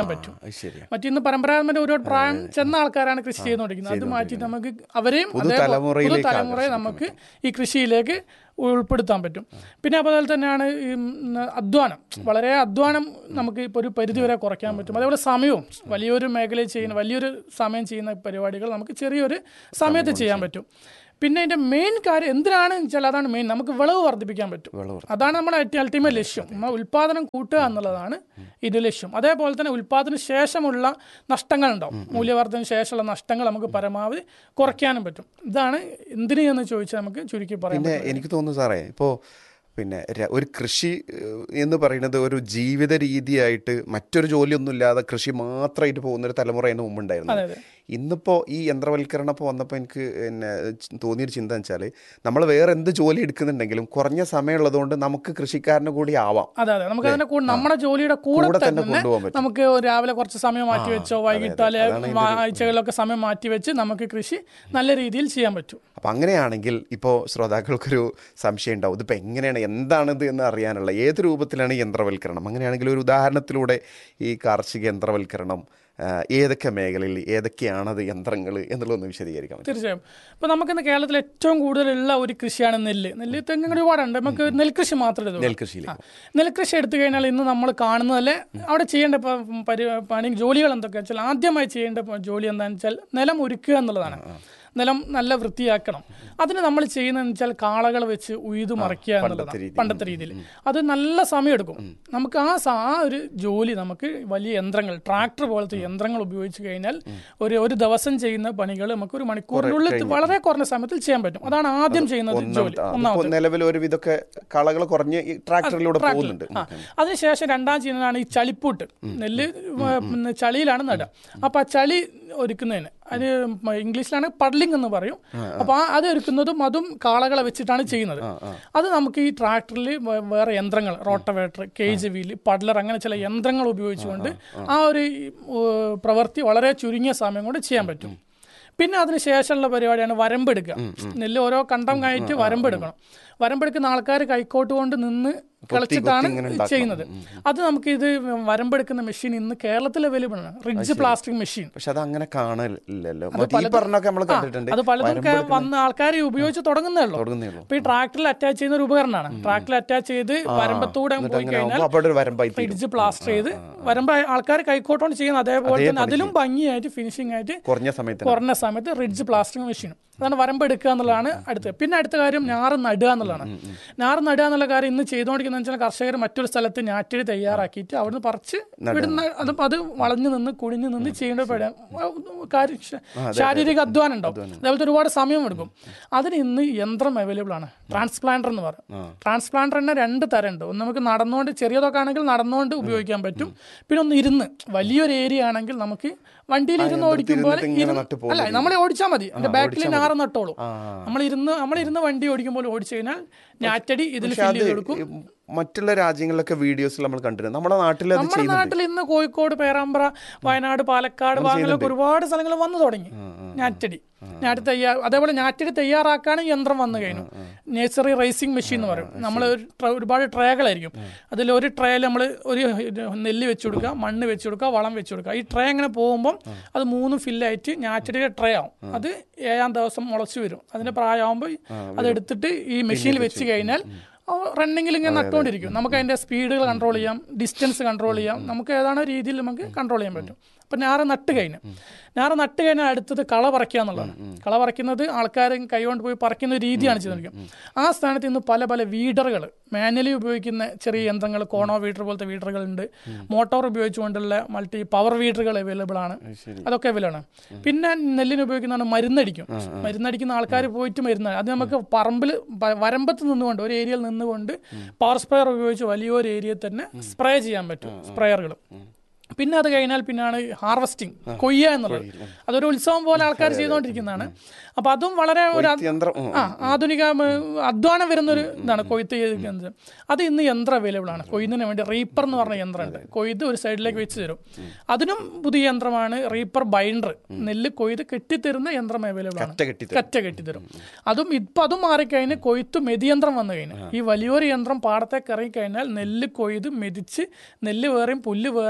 പറ്റും അത് ശരിയാ മറ്റിന്ന് പരമ്പരാഗതമായിട്ട് ഒരുപാട് പ്രായം ചെന്ന ആൾക്കാരാണ് കൃഷി ചെയ്തുകൊണ്ടിരിക്കുന്നത് അത് മാറ്റി നമുക്ക് അവരെയും അതേപോലെ പുതുതലമുറയിലേക്ക് പുതുതലമുറയെ നമുക്ക് ഈ കൃഷിയിലേക്ക് ഉൾപ്പെടുത്താൻ പറ്റും പിന്നെ അതുപോലെ തന്നെയാണ് ഈ ഉം, അധ്വാനം വളരെ അധ്വാനം നമുക്ക് ഇപ്പോൾ ഒരു പരിധി വരെ കുറയ്ക്കാൻ പറ്റും അതേപോലെ സമയവും വലിയൊരു മേഖലയിൽ ചെയ്യുന്ന വലിയൊരു സമയം ചെയ്യുന്ന പരിപാടികൾ നമുക്ക് ചെറിയൊരു സമയത്ത് ചെയ്യാൻ പറ്റും പിന്നെ ഇതിന്റെ മെയിൻ കാര്യം എന്തിനാണ് വെച്ചാൽ അതാണ് മെയിൻ നമുക്ക് വിളവ് വർദ്ധിപ്പിക്കാൻ പറ്റും അതാണ് നമ്മുടെ അൾട്ടിമേറ്റ് ലക്ഷ്യം നമ്മൾ ഉൽപാദനം കൂട്ടുക എന്നുള്ളതാണ് ഇത് ലക്ഷ്യം അതേപോലെ തന്നെ ഉൽപാദന ശേഷമുള്ള നഷ്ടങ്ങളുണ്ടാവും മൂല്യവർദ്ധന ശേഷമുള്ള നഷ്ടങ്ങൾ നമുക്ക് പരമാവധി കുറയ്ക്കാനും പറ്റും ഇതാണ് എന്തിന് എന്ന് ചോദിച്ചാൽ നമുക്ക് ചുരുക്കി പറയാം പിന്നെ എനിക്ക് തോന്നുന്നു സാറേ ഇപ്പോൾ പിന്നെ ര- ഒരു കൃഷി ഏഹ്, എന്ന് പറയുന്നത് ഒരു ജീവിത രീതിയായിട്ട് മറ്റൊരു ജോലിയൊന്നും ഇല്ലാതെ കൃഷി മാത്രമായിട്ട് പോകുന്ന ഒരു തലമുറ അതിന് മുമ്പുണ്ടായിരുന്നു അതെ അതെ ഇന്നിപ്പോൾ ഈ യന്ത്രവൽക്കരണം ഇപ്പോൾ വന്നപ്പോൾ എനിക്ക് പിന്നെ ചി- തോന്നിയൊരു ചിന്ത എന്ന് വെച്ചാൽ നമ്മൾ വേറെ എന്ത് ജോലി എടുക്കുന്നുണ്ടെങ്കിലും കുറഞ്ഞ സമയമുള്ളതുകൊണ്ട് നമുക്ക് കൃഷിക്കാരന് കൂടി ആവാം അതെ അതെ നമുക്ക് അതിനെ കൂടെ നമ്മുടെ ജോലിയുടെ കൂടെ കൂടെ തന്നെ തന്നെ കൊണ്ടുപോകാൻ പറ്റും. നമുക്ക് രാവിലെ കുറച്ച് സമയം മാറ്റി വെച്ചോ വൈകിട്ടോ അല്ലെ ആഴ്ചകളിലൊക്കെ സമയം മാറ്റി വെച്ച് നമുക്ക് കൃഷി നല്ല രീതിയിൽ ചെയ്യാൻ പറ്റും അപ്പം അങ്ങനെയാണെങ്കിൽ ഇപ്പോൾ ശ്രോതാക്കൾക്കൊരു സംശയം ഉണ്ടാവും ഇതിപ്പോൾ എങ്ങനെയാണ് എന്താണിത് എന്ന് അറിയാനുള്ള ഏത് രൂപത്തിലാണ് ഈ യന്ത്രവൽക്കരണം അങ്ങനെയാണെങ്കിൽ ഒരു ഉദാഹരണത്തിലൂടെ ഈ കാർഷിക യന്ത്രവൽക്കരണം ആ, ഏതൊക്കെ മേഖലയിൽ ഏതൊക്കെയാണത് യന്ത്രങ്ങൾ എന്നുള്ളതൊന്ന് വിശദീകരിക്കാൻ പറ്റും തീർച്ചയായും ഇപ്പൊ നമുക്കിന്ന് കേരളത്തിൽ ഏറ്റവും കൂടുതലുള്ള ഒരു കൃഷിയാണ് നെല്ല് നെല്ല് തെങ്ങ് ഒരുപാടുണ്ട് നമുക്ക് നെൽകൃഷി മാത്രമേ ഇതുള്ളൂ. നെൽകൃഷിയിലേക്ക് ആ. നെൽകൃഷി എടുത്തു കഴിഞ്ഞാൽ ഇന്ന് നമ്മൾ കാണുന്നതല്ലേ അവിടെ ചെയ്യേണ്ട പ- പരി പണി ജോലികൾ എന്തൊക്കെയാ വെച്ചാൽ ആദ്യമായി ചെയ്യേണ്ട പ- ജോലി എന്താണെന്ന് വെച്ചാൽ നിലം ഒരുക്കുക എന്നുള്ളതാണ് നിലം നല്ല വൃത്തിയാക്കണം അതിന് നമ്മൾ ചെയ്യുന്നതെന്ന് വെച്ചാൽ കാളകൾ വെച്ച് ഉയ്തു മറിക്കുക എന്നുള്ളതാണ് രീതിയിൽ. പണ്ടത്തെ രീതിയിൽ അത് നല്ല സമയമെടുക്കും നമുക്ക് ആ സ- ആ ഒരു ജോലി നമുക്ക് വലിയ യന്ത്രങ്ങൾ ട്രാക്ടർ പോലത്തെ യന്ത്രങ്ങൾ ഉപയോഗിച്ച് കഴിഞ്ഞാൽ ഒരു ഒരു ദിവസം ചെയ്യുന്ന പണികൾ നമുക്ക് ഒരു മണിക്കൂറിനുള്ളിൽ വളരെ കുറഞ്ഞ സമയത്തിൽ ചെയ്യാൻ പറ്റും അതാണ് ആദ്യം ചെയ്യുന്നത് ജോലി ഒന്നാമത്തെ ഒന്നാമത്തെ നിലവിൽ ഒരു വിധമൊക്കെ കളകൾ കുറഞ്ഞ് ഈ ട്രാക്ടറിലൂടെ പോകുന്നുണ്ട് ആ. അതിനുശേഷം രണ്ടാം ചെയ്യുന്നതാണ് ഈ ചളിപ്പൂട്ട് നെല്ല് വ- പിന്നെ ചളിയിലാണ് നടുക അപ്പൊ ആ ചളി ഒരുക്കുന്നതിന് അത് ഇംഗ്ലീഷിലാണ് പഡ്ലിംഗ് എന്ന് പറയും അപ്പൊ ആ അത് ഒരുക്കുന്നതും അതും കാളകളെ വെച്ചിട്ടാണ് ചെയ്യുന്നത് അത് നമുക്ക് ഈ ട്രാക്ടറിൽ വേറെ യന്ത്രങ്ങൾ റോട്ടവേറ്റർ കേജ് വീല് പഡ്ലർ അങ്ങനെ ചില യന്ത്രങ്ങൾ ഉപയോഗിച്ചുകൊണ്ട് ആ ഒരു ഈ, ഏഹ്, പ്രവൃത്തി വളരെ ചുരുങ്ങിയ സമയം കൊണ്ട് ചെയ്യാൻ പറ്റും പിന്നെ അതിന് ശേഷമുള്ള പരിപാടിയാണ് വരമ്പെടുക്കുക നെല്ല് ഓരോ കണ്ടം കഴിഞ്ഞിട്ട് വരമ്പെടുക്കണം വരമ്പെടുക്കുന്ന ആൾക്കാർ കൈക്കോട്ട് കൊണ്ട് നിന്ന് കളിച്ചിട്ടാണ് ഇങ്ങനെ ഉണ്ടാക്കണം. ചെയ്യുന്നത് അത് നമുക്ക് ഇത് വരമ്പെടുക്കുന്ന മെഷീൻ ഇന്ന് കേരളത്തിൽ അവൈലബിൾ ആണ് റിഡ്ജ് പ്ലാസ്റ്റിക് മെഷീൻ പക്ഷെ അത് അങ്ങനെ കാണലില്ലല്ലോ മറ്റേ ഈ പറഞ്ഞൊക്കെ നമ്മൾ കണ്ടിട്ടുണ്ട് അത് പലതും കേ- വന്ന ആൾക്കാർ ഉപയോഗിച്ച് തുടങ്ങുന്നേ ഉള്ളൂ തുടങ്ങുന്നേ ഉള്ളൂ അപ്പൊ ഈ ട്രാക്ടറിൽ അറ്റാച്ച് ചെയ്യുന്ന ഒരു ഉപകരണമാണ് ട്രാക്ടറിൽ അറ്റാച്ച് ചെയ്ത് വരമ്പത്തൂടെ എന്നിട്ട് പോയി അങ്ങനെ കഴിഞ്ഞാൽ ആവുമ്പോൾ അവിടെ ഒരു വരമ്പായി തീരും. ഫ്രിഡ്ജ് പ്ലാസ്റ്റർ ചെയ്ത് വരമ്പ ആൾക്കാർ കൈക്കോട്ടോണ്ട് ചെയ്യുന്ന അതേപോലെ തന്നെ അതിലും ഭംഗിയായിട്ട് ഫിനിഷിംഗ് ആയിട്ട് കുറഞ്ഞ സമയത്ത് കുറഞ്ഞ സമയത്ത് റിഡ്ജ് പ്ലാസ്റ്ററിംഗ് മെഷീൻ അതാണ് വരമ്പ് എടുക്കുക എന്നുള്ളതാണ് അടുത്ത് പിന്നെ അടുത്ത കാര്യം ഞാറ് നടുക എന്നുള്ളതാണ് ഞാറ് നടുക എന്നുള്ള കാര്യം ഇന്ന് ചെയ്തുകൊണ്ടിരിക്കുന്ന വെച്ചാൽ കർഷകർ മറ്റൊരു സ്ഥലത്ത് ഞാറ്റടി തയ്യാറാക്കിയിട്ട് അവിടുന്ന് പറിച്ച് വിടുന്ന അത് അത് വളഞ്ഞു നിന്ന് കുഴിഞ്ഞു നിന്ന് ചെയ്യേണ്ട പരി- കാര്യം ശ- ശാരീരിക അധ്വാനം ഉണ്ടാവും അതേപോലത്തെ ഒരുപാട് സമയം എടുക്കും അതിന് ഇന്ന് യന്ത്രം അവൈലബിൾ ആണ് ട്രാൻസ്പ്ലാന്റർ എന്ന് പറയും ട്രാൻസ്പ്ലാന്റർ തന്നെ രണ്ട് തരമുണ്ട് ഒന്ന് നമുക്ക് നടന്നുകൊണ്ട് ചെറിയതൊക്കെ ആണെങ്കിൽ നടന്നുകൊണ്ട് ഉപയോഗിക്കാൻ പറ്റും പിന്നെ ഒന്ന് ഇരുന്ന് വലിയൊരു ഏരിയ ആണെങ്കിൽ നമുക്ക് വണ്ടിയിൽ ഇരുന്ന് ഓടിക്കും പോലെ ഇരുന്നിട്ട് ഇങ്ങനെ ഇരുന്ന് നട്ട് പോകുന്ന അല്ല നമ്മളെ ഓടിച്ചാൽ മതി എന്റെ ബാക്കിൽ ഞാറ് നട്ടോളൂ നമ്മൾ ഇരുന്ന് നമ്മളിരുന്ന് വണ്ടി ഓടിക്കുമ്പോൾ ഓടിച്ചു കഴിഞ്ഞാൽ ഞാറ്റടി ഇതിൽ പക്ഷെ ഫില്ല് അത് ചെയ്ത് കൊടുക്കും ഈ മറ്റുള്ള രാജ്യങ്ങളിലൊക്കെ വീഡിയോസിൽ നമ്മൾ കണ്ടിട്ടുണ്ട് നമ്മുടെ നാട്ടിൽ അത് നമ്മുടെ ചെയ്യുന്നുണ്ട് നാട്ടിൽ ഇന്ന് കോഴിക്കോട് പേരാമ്പ്ര വയനാട് പാലക്കാട് ഭാഗങ്ങളിലൊക്കെ ഒരുപാട് സ്ഥലങ്ങൾ വന്നു തുടങ്ങി ഞാറ്റടി ഞാറ്റ് തയ്യാർ അതേപോലെ ഞാറ്റടി തയ്യാറാക്കാനും യന്ത്രം വന്നു കഴിഞ്ഞു നേച്ചറി റേസിംഗ് മെഷീൻ എന്ന് പറയും നമ്മൾ ഒരുപാട് ട്രേകളായിരിക്കും അതിൽ ഒരു ട്രേയിൽ നമ്മൾ ഒരു നെല്ല് വെച്ച് കൊടുക്കുക മണ്ണ് വെച്ച് കൊടുക്കുക വളം വെച്ച് കൊടുക്കുക ഈ ട്രേ അങ്ങനെ പോകുമ്പോൾ അത് മൂന്ന് ഫില്ലായിട്ട് ഞാറ്റടിയുടെ ട്രേ ആവും അത് ഏഴാം ദിവസം മുളച്ചു വരും അതിന്റെ പ്രായമാകുമ്പോൾ അതെടുത്തിട്ട് ഈ മെഷീനിൽ വെച്ച് കഴിഞ്ഞാൽ റണ്ണിങ്ങിൽ ഇങ്ങനെ നട്ടുകൊണ്ടിരിക്കും നമുക്ക് അതിന്റെ സ്പീഡുകൾ കൺട്രോൾ ചെയ്യാം ഡിസ്റ്റൻസ് കൺട്രോൾ ചെയ്യാം നമുക്ക് ഏതാണോ രീതിയിൽ നമുക്ക് കൺട്രോൾ ചെയ്യാൻ പറ്റും അപ്പം ഞാറ് നട്ട് കഴിഞ്ഞു ഞാറ് നട്ട് കഴിഞ്ഞാൽ അടുത്തത് കള പറിക്കുക എന്നുള്ളതാണ് കള പറിക്കുന്നത് ആൾക്കാർ കൈകൊണ്ട് പോയി പറിക്കുന്ന ഒരു രീതിയാണ് ചെയ്തുകൊണ്ടിരിക്കുന്നത് ആ സ്ഥാനത്ത് ഇന്ന് പല പല വീഡറുകൾ മാനുവലി ഉപയോഗിക്കുന്ന ചെറിയ യന്ത്രങ്ങൾ കോണോ വീഡർ പോലത്തെ വീഡറുകൾ ഉണ്ട് മോട്ടോർ ഉപയോഗിച്ചുകൊണ്ടുള്ള മൾട്ടി പവർ വീഡറുകൾ അവൈലബിൾ ആണ് അതൊക്കെ അവൈലബിൾ ആണ് പിന്നെ നെല്ലിന് ഉപയോഗിക്കുന്നതാണ് മരുന്നടിക്കും മരുന്നടിക്കുന്ന ആൾക്കാർ പോയിട്ട് മരുന്ന് അത് നമുക്ക് പറമ്പിൽ പ- വരമ്പത്ത് നിന്നുകൊണ്ട് ഒരു ഏരിയയിൽ നിന്നുകൊണ്ട് പവർ സ്പ്രെയർ ഉപയോഗിച്ച് വലിയൊരു ഏരിയയിൽ തന്നെ സ്പ്രേ ചെയ്യാൻ പറ്റും സ്പ്രെയറുകൾ പിന്നെ അത് കഴിഞ്ഞാൽ പിന്നാണ് ഹാർവസ്റ്റിംഗ് കൊയ്യ എന്നുള്ളത് അതൊരു ഉത്സവം പോലെ ആൾക്കാർ ചെയ്തുകൊണ്ടിരിക്കുന്നതാണ് അപ്പൊ അതും വളരെ ഒരു അത്- യന്ത്രം ഉം. ആ ആധുനിക ഉം, അധ്വാനം വരുന്ന ഒരു ഇതാണ് കൊയ്ത്ത് ചെയ്തിരിക്കുന്നത് അത് ഇന്ന് യന്ത്രം അവൈലബിൾ ആണ് കൊയ്തിന് വേണ്ടി റീപ്പർ എന്ന് പറഞ്ഞ യന്ത്രമുണ്ട് കൊയ്ത് ഒരു സൈഡിലേക്ക് വെച്ച് തരും അതിനും പുതിയ യന്ത്രമാണ് റീപ്പർ ബൈൻഡർ നെല്ല് കൊയ്ത് കെട്ടിത്തരുന്ന യന്ത്രം അവൈലബിൾ ആണ് കറ്റ കെട്ടിത്തരും. കറ്റ കെട്ടിത്തരും അതും ഇപ്പൊ അതും മാറിക്കഴിഞ്ഞ് കൊയ്ത്ത് മെതിയന്ത്രം വന്നു കഴിഞ്ഞു ഈ വലിയൊരു യന്ത്രം പാടത്തേക്ക് ഇറങ്ങി കഴിഞ്ഞാൽ നെല്ല് കൊയ്ത് മെതിച്ച് നെല്ല് വേറെയും പുല്ല് വേറെ ആക്കി തരും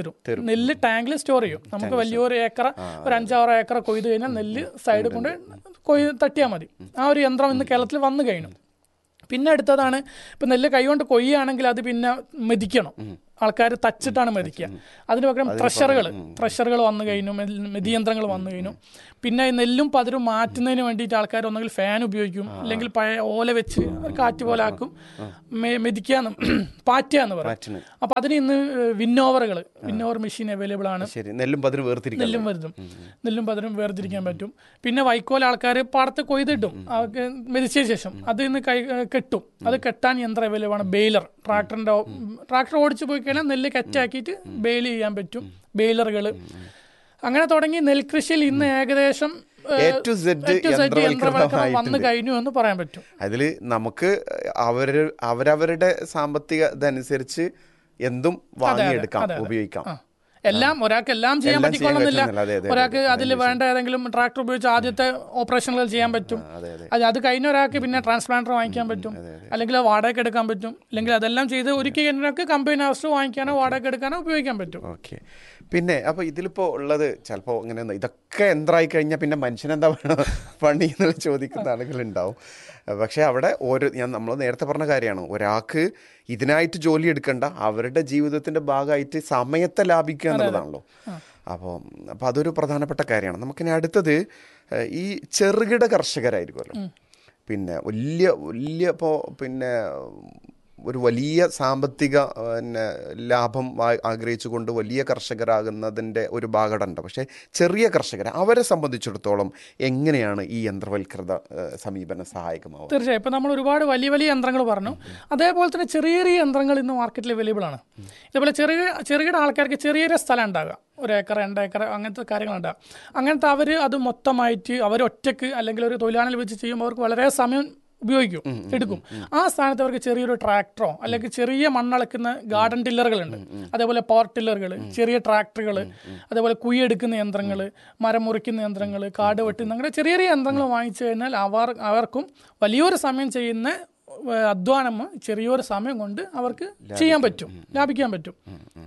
തരും നെല്ല് ടാങ്കിൽ സ്റ്റോർ ചെയ്യും നമുക്ക് വലിയൊരു ഏക്കർ ഒരു അഞ്ചാറ് ഏക്കർ കൊയ്ത് കഴിഞ്ഞാൽ നെല്ല് സൈഡിൽ കൊണ്ട് കൊയ്ത് തട്ടിയാൽ മതി ആ ഒരു യന്ത്രം ഇന്ന് കേരളത്തിൽ വന്നു കഴിഞ്ഞു പിന്നെ അടുത്തതാണ് ഇപ്പം നെല്ല് കൈകൊണ്ട് കൊയ്യുകയാണെങ്കിൽ അത് പിന്നെ മെതിക്കണം ആൾക്കാർ തച്ചിട്ടാണ് മെതിക്കുക അതിന് പകരം ട്രഷറുകൾ ട്രഷറുകൾ വന്നു കഴിഞ്ഞു മെൽ- മെതിയന്ത്രങ്ങൾ വന്നു കഴിഞ്ഞു പിന്നെ ഈ നെല്ലും പതിരും മാറ്റുന്നതിന് വേണ്ടിയിട്ട് ആൾക്കാർ ഒന്നുകിൽ ഫാൻ ഉപയോഗിക്കും അല്ലെങ്കിൽ പഴയ ഓല വെച്ച് ഒരു കാറ്റ് പോലെ ആക്കും മെ- മെതിക്കാന്ന് പാറ്റുക എന്ന് പറയും മാറ്റിന്. അപ്പോൾ അതിന് ഇന്ന് വിന്നോവറുകൾ വിന്നോവർ മെഷീൻ അവൈലബിൾ ആണ് ശരി നെല്ലും പതിന് വേർതിരിക്കാം നെല്ലും വരുതും നെല്ലും പതിരും വേർതിരിക്കാൻ പറ്റും പിന്നെ വൈക്കോൽ ആൾക്കാർ പാടത്ത് കൊയ്തിട്ടും അവർക്ക് മെതിച്ചതിന് ശേഷം അത് ഇന്ന് കൈ കെട്ടും അത് കെട്ടാൻ യന്ത്രം അവൈലബിൾ ആണ് ബെയിലർ ട്രാക്ടറിന്റെ ട്രാക്ടർ ഓടിച്ചു പോയി കഴിഞ്ഞാൽ നെല്ല് കറ്റാക്കിയിട്ട് ബെയിൽ ചെയ്യാൻ പറ്റും ബെയിലറുകൾ അങ്ങനെ തുടങ്ങി നെൽകൃഷിയിൽ ഇന്ന് ഏകദേശം A to Z യന്ത്രവൽകൃതമായിട്ടുണ്ട്. വന്നു കഴിഞ്ഞു എന്ന് പറയാൻ പറ്റും അതിൽ നമുക്ക് അവർ അവരവരുടെ സാമ്പത്തിക ഇതനുസരിച്ച് എന്തും വാങ്ങിയെടുക്കാം അതെ, അതെ. ഉപയോഗിക്കാം ആ. എല്ലാം ഒരാൾക്ക് എല്ലാം ചെയ്യാൻ എല്ലാം ചെയ്യാൻ പറ്റിക്കൊള്ളുന്നില്ല പറ്റുന്നില്ല. അതെ, അതെ, ഒരാൾക്ക് അതെ. അതിൽ വേണ്ട ഏതെങ്കിലും ട്രാക്ടർ ഉപയോഗിച്ച് ആദ്യത്തെ ഓപ്പറേഷനുകൾ ചെയ്യാൻ പറ്റും അതെ, അതെ. അത് അത് കഴിഞ്ഞ ഒരാൾക്ക് പിന്നെ ട്രാൻസ്പ്ലാന്റർ വാങ്ങിക്കാൻ പറ്റും അല്ലെങ്കിൽ അത് വാടകയ്ക്ക് എടുക്കാൻ പറ്റും അല്ലെങ്കിൽ അതെല്ലാം ചെയ്ത് ഒരിക്കൽ ഒരാൾക്ക് കമ്പനി ഹൗസ് വാങ്ങിക്കാനോ വാടകയ്ക്ക് എടുക്കാനോ ഉപയോഗിക്കാൻ പറ്റും ഓക്കെ പിന്നെ അപ്പൊ ഇതിലിപ്പോ ഉള്ളത് ചിലപ്പോ ഇങ്ങനെ ഒന്ന് ഇതൊക്കെ യന്ത്രമായി കഴിഞ്ഞാൽ പിന്നെ മനുഷ്യനെന്താ പണി എന്ന് ചോദിക്കുന്ന ആളുകളുണ്ടാവും പക്ഷെ അവിടെ ഓരോ ഞാൻ നമ്മൾ നേരത്തെ പറഞ്ഞ കാര്യമാണ് ഒരാൾക്ക് ഇതിനായിട്ട് ജോലി എടുക്കണ്ട അവരുടെ ജീവിതത്തിന്റെ ഭാഗമായിട്ട് സമയത്തെ ലാഭിക്കുക എന്നുള്ളതാണല്ലോ അപ്പോൾ അപ്പോൾ അതൊരു പ്രധാനപ്പെട്ട കാര്യമാണ് നമുക്കിനി അടുത്തത് ഏഹ്, ഈ ചെറുകിട കർഷകരായിരിക്കുമല്ലോ പിന്നെ വലിയ വലിയ ഇപ്പോൾ പിന്നെ ഒരു വലിയ സാമ്പത്തിക പിന്നെ ലാഭം ആ- ആഗ്രഹിച്ചുകൊണ്ട് വലിയ കർഷകരാകുന്നതിൻ്റെ ഒരു ഭാഗമുണ്ട് പക്ഷേ ചെറിയ കർഷകർ അവരെ സംബന്ധിച്ചിടത്തോളം എങ്ങനെയാണ് ഈ യന്ത്രവൽകൃത ഏഹ്, സമീപനം സഹായകമാവുക തീർച്ചയായും ഇപ്പം നമ്മൾ ഒരുപാട് വലിയ വലിയ യന്ത്രങ്ങൾ പറഞ്ഞു അതേപോലെ തന്നെ ചെറിയ ചെറിയ യന്ത്രങ്ങൾ ഇന്ന് മാർക്കറ്റിൽ അവൈലബിൾ ആണ് ഇതേപോലെ ചെറിയ ചെറുകിട ആൾക്കാർക്ക് ചെറിയ സ്ഥലം ഉണ്ടാകുക ഒരു ഏക്കർ രണ്ട് ഏക്കർ അങ്ങനത്തെ കാര്യങ്ങളുണ്ടാകും അങ്ങനത്തെ അവർ അത് മൊത്തമായിട്ട് അവർ ഒറ്റക്ക് അല്ലെങ്കിൽ ഒരു തൊഴിലാളികൾ വെച്ച് ചെയ്യുമ്പോൾ അവർക്ക് വളരെ സമയം ഉപയോഗിക്കും എടുക്കും ആ സ്ഥാനത്ത് അവർക്ക് ചെറിയൊരു ട്രാക്ടറോ അല്ലെങ്കിൽ ചെറിയ മണ്ണളക്കുന്ന ഗാർഡൻ ടില്ലറുകളുണ്ട് അതേപോലെ പവർ ടില്ലറുകൾ ചെറിയ ട്രാക്ടറുകൾ അതേപോലെ കുയ്യെടുക്കുന്ന യന്ത്രങ്ങൾ മരം മുറിക്കുന്ന യന്ത്രങ്ങൾ കാട് വെട്ടുന്ന അങ്ങനെ ചെറിയ ചെറിയ യന്ത്രങ്ങൾ വാങ്ങിച്ചു കഴിഞ്ഞാൽ അവർ അവർക്കും വലിയൊരു സമയം ചെയ്യുന്ന ഏഹ്, അധ്വാനം ചെറിയൊരു സമയം കൊണ്ട് അവർക്ക് ചെയ്യാൻ പറ്റും ലാഭിക്കാൻ പറ്റും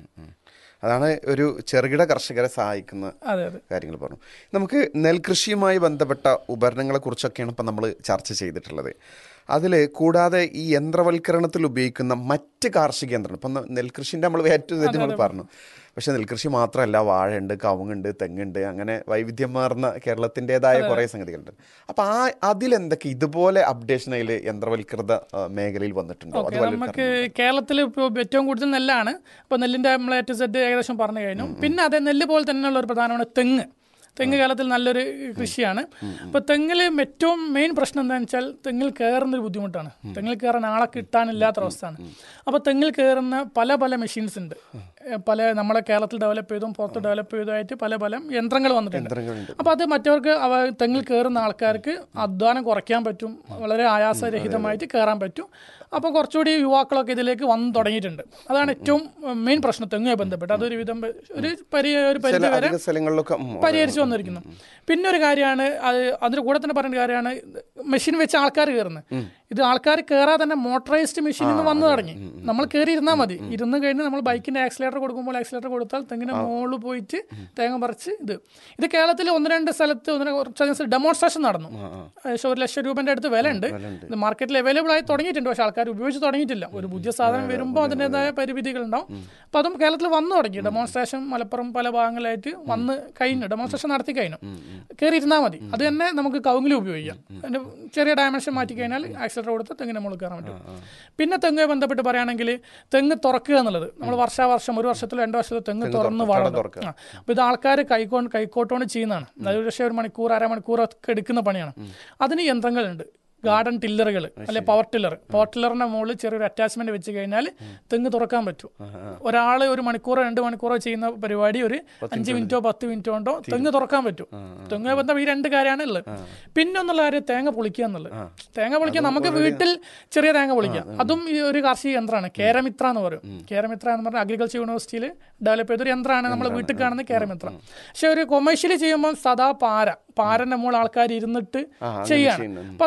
അതാണ് ഒരു ചെറുകിട കർഷകരെ സഹായിക്കുന്ന അതെ അതെ കാര്യങ്ങൾ പറഞ്ഞു നമുക്ക് നെൽകൃഷിയുമായി ബന്ധപ്പെട്ട ഉപകരണങ്ങളെ കുറിച്ചൊക്കെയാണ് ഇപ്പം നമ്മൾ ചർച്ച ചെയ്തിട്ടുള്ളത് അതിൽ കൂടാതെ ഈ യന്ത്രവൽക്കരണത്തിൽ ഉപയോഗിക്കുന്ന മറ്റ് കാർഷിക യന്ത്രങ്ങൾ ഇപ്പം നെൽകൃഷിൻ്റെ നമ്മൾ ഏറ്റവും തെറ്റ് നമ്മൾ പറഞ്ഞു പക്ഷേ നെൽകൃഷി മാത്രമല്ല വാഴയുണ്ട് കവുങ്ങുണ്ട് തെങ്ങുണ്ട് അങ്ങനെ വൈവിധ്യമാർന്ന കേരളത്തിൻ്റെതായ കുറേ സംഗതികളുണ്ട് അപ്പം ആ അതിലെന്തൊക്കെ ഇതുപോലെ അപ്ഡേഷൻ അതിൽ യന്ത്രവൽകൃത ആ, മേഖലയിൽ വന്നിട്ടുണ്ടോ ഓക്കെ അതുപോലെ നമുക്ക് കേരളത്തിൽ ഇപ്പോൾ ഏറ്റവും കൂടുതൽ നെല്ലാണ് അപ്പോൾ നെല്ലിൻ്റെ നമ്മൾ എ ടു സെഡ് ഏകദേശം പറഞ്ഞു കഴിഞ്ഞു പിന്നെ അതേ നെല്ല് പോലെ തന്നെയുള്ള ഒരു പ്രധാനമാണ് തെങ്ങ് തെങ്ങ് കേരളത്തിൽ നല്ലൊരു കൃഷിയാണ് അപ്പോൾ തെങ്ങിൽ ഏറ്റവും മെയിൻ പ്രശ്നം എന്താണെന്ന് വെച്ചാൽ തെങ്ങിൽ കയറുന്നൊരു ബുദ്ധിമുട്ടാണ് തെങ്ങിൽ കയറാൻ ആളെ കിട്ടാനില്ലാത്തൊരവസ്ഥയാണ് അപ്പോൾ തെങ്ങിൽ കയറുന്ന പല പല മെഷീൻസ് ഉണ്ട് ഏ, പല നമ്മളെ കേരളത്തിൽ ഡെവലപ്പ് ചെയ്തും പുറത്ത് ഡെവലപ്പ് ചെയ്തതായിട്ട് പല പല യന്ത്രങ്ങൾ വന്നിട്ടുണ്ട് യന്ത്രങ്ങളുണ്ട് അപ്പോൾ അത് മറ്റവർക്ക് അവ തെങ്ങിൽ കയറുന്ന ആൾക്കാർക്ക് അധ്വാനം കുറയ്ക്കാൻ പറ്റും വളരെ ആയാസരഹിതമായിട്ട് കയറാൻ പറ്റും അപ്പോൾ കുറച്ചുകൂടി യുവാക്കളൊക്കെ ഇതിലേക്ക് വന്നു തുടങ്ങിയിട്ടുണ്ട് അതാണ് ഏറ്റവും മെയിൻ പ്രശ്നം തെങ്ങുമായി ബന്ധപ്പെട്ട് അതൊരു വിധം പ- ഒരു പരി ഒരു പരിധി ചില വരെ അധിക സ്ഥലങ്ങളിലൊക്കെ ഉം, പരിഹരിച്ചു വന്നിരിക്കുന്നു പിന്നെ ഒരു കാര്യമാണ് അത് അതിന്റെ കൂടെ തന്നെ പറയേണ്ട കാര്യമാണ് മെഷീൻ വെച്ച് ആൾക്കാർ കയറുന്നത് ഇത് ആൾക്കാർ കയറാതെ തന്നെ മോട്ടറൈസ്ഡ് മെഷീൻ ഇന്ന് വന്നു തുടങ്ങി നമ്മൾ കയറി ഇരുന്നാൽ മതി ഇരുന്ന് കഴിഞ്ഞ് നമ്മൾ ബൈക്കിന്റെ ആക്സിലേറ്റർ കൊടുക്കുമ്പോൾ ആക്സിലേറ്റർ കൊടുത്താൽ തെങ്ങിന്റെ മുകളിൽ പോയിട്ട് തേങ്ങ പറിച്ച് ഇത് ഇത് കേരളത്തിൽ ഒന്ന് രണ്ട് സ്ഥലത്ത് ഒന്ന് കുറച്ച് ഡെമോൺസ്ട്രേഷൻ നടന്നു ഏകദേശം ഒരു ലക്ഷം രൂപന്റെ അടുത്ത് വില ഉണ്ട് ഇത് മാർക്കറ്റിൽ അവൈലബിൾ ആയി തുടങ്ങിയിട്ടുണ്ട് പക്ഷേ ആൾക്കാർ ഉപയോഗിച്ച് തുടങ്ങിയിട്ടില്ല ഒരു പുതിയ സാധനം വരുമ്പോൾ അതിൻ്റെതായ പരിമിതികൾ ഉണ്ടാവും അപ്പോൾ അതും കേരളത്തിൽ വന്നു തുടങ്ങി ഡെമോൺസ്ട്രേഷൻ മലപ്പുറം പല ഭാഗങ്ങളായിട്ട് വന്ന് കഴിഞ്ഞു ഡെമോൺസ്ട്രേഷൻ നടത്തി കഴിഞ്ഞു കയറി ഇരുന്നാൽ മതി അത് തന്നെ നമുക്ക് കവുങ്ങിൽ ഉപയോഗിക്കാം അതിന്റെ ചെറിയ ഡയമെൻഷൻ മാറ്റി കഴിഞ്ഞാൽ ആക്സിലേറ്റർ കൊടുത്ത് തെങ്ങിന് മുകളിൽ കയറാൻ പറ്റും പിന്നെ തെങ്ങുമായി ബന്ധപ്പെട്ട് പറയുകയാണെങ്കിൽ തെങ്ങ് തുറക്കുക എന്നുള്ളത് നമ്മൾ വർഷാവർഷം ഒരു വർഷത്തിലോ രണ്ട് വർഷത്തിലോ തെങ്ങ് തുറന്ന് വളരും തുറക്കുക. ആ. അപ്പോൾ ഇത് ആൾക്കാർ കൈക്കോണ്ട് കൈക്കോട്ടോണ്ട് ചെയ്യുന്നതാണ് അതായത് പക്ഷേ ഒരു മണിക്കൂർ അരമണിക്കൂർ ഒക്കെ എടുക്കുന്ന പണിയാണ് അതിന് യന്ത്രങ്ങളുണ്ട് ഗാർഡൻ ടില്ലറുകൾ അല്ലെ പവർ ടില്ലർ പവർ ടില്ലറിന്റെ മുകളിൽ ചെറിയൊരു അറ്റാച്ച്മെന്റ് വെച്ച് കഴിഞ്ഞാൽ തെങ്ങ് തുറക്കാൻ പറ്റും ഒരാൾ ഒരു മണിക്കൂറോ രണ്ട് മണിക്കൂറോ ചെയ്യുന്ന പരിപാടി ഒരു അഞ്ച് മിനിറ്റോ പത്ത് മിനിറ്റോ കൊണ്ടോ തെങ്ങ് തുറക്കാൻ പറ്റും തെങ്ങ് ബന്ധം ഈ രണ്ട് കാര്യമാണ് ഉള്ളത് പിന്നെ ഒന്നുള്ള കാര്യം തേങ്ങ പൊളിക്കുക എന്നുള്ളത് തേങ്ങ പൊളിക്കാൻ നമുക്ക് വീട്ടിൽ ചെറിയ തേങ്ങ പൊളിക്കാം അതും ഈ ഒരു കാർഷിക യന്ത്രമാണ് കേരമിത്ര എന്ന് പറയും കേരമിത്ര എന്ന് പറഞ്ഞാൽ അഗ്രികൾച്ചർ യൂണിവേഴ്സിറ്റിയിൽ ഡെവലപ്പ് ചെയ്തൊരു യന്ത്രമാണ് നമ്മൾ വീട്ടിൽ കാണുന്ന കേരമിത്ര പക്ഷെ ഒരു കൊമേഴ്ഷ്യലി ചെയ്യുമ്പോൾ സദാ പാര പാരന്റെ മുകളിൽ ആൾക്കാർ ഇരുന്നിട്ട് ചെയ്യാണ് ചെയ്യുന്നുണ്ട്. അപ്പൊ അത് കുറച്ച് അപകട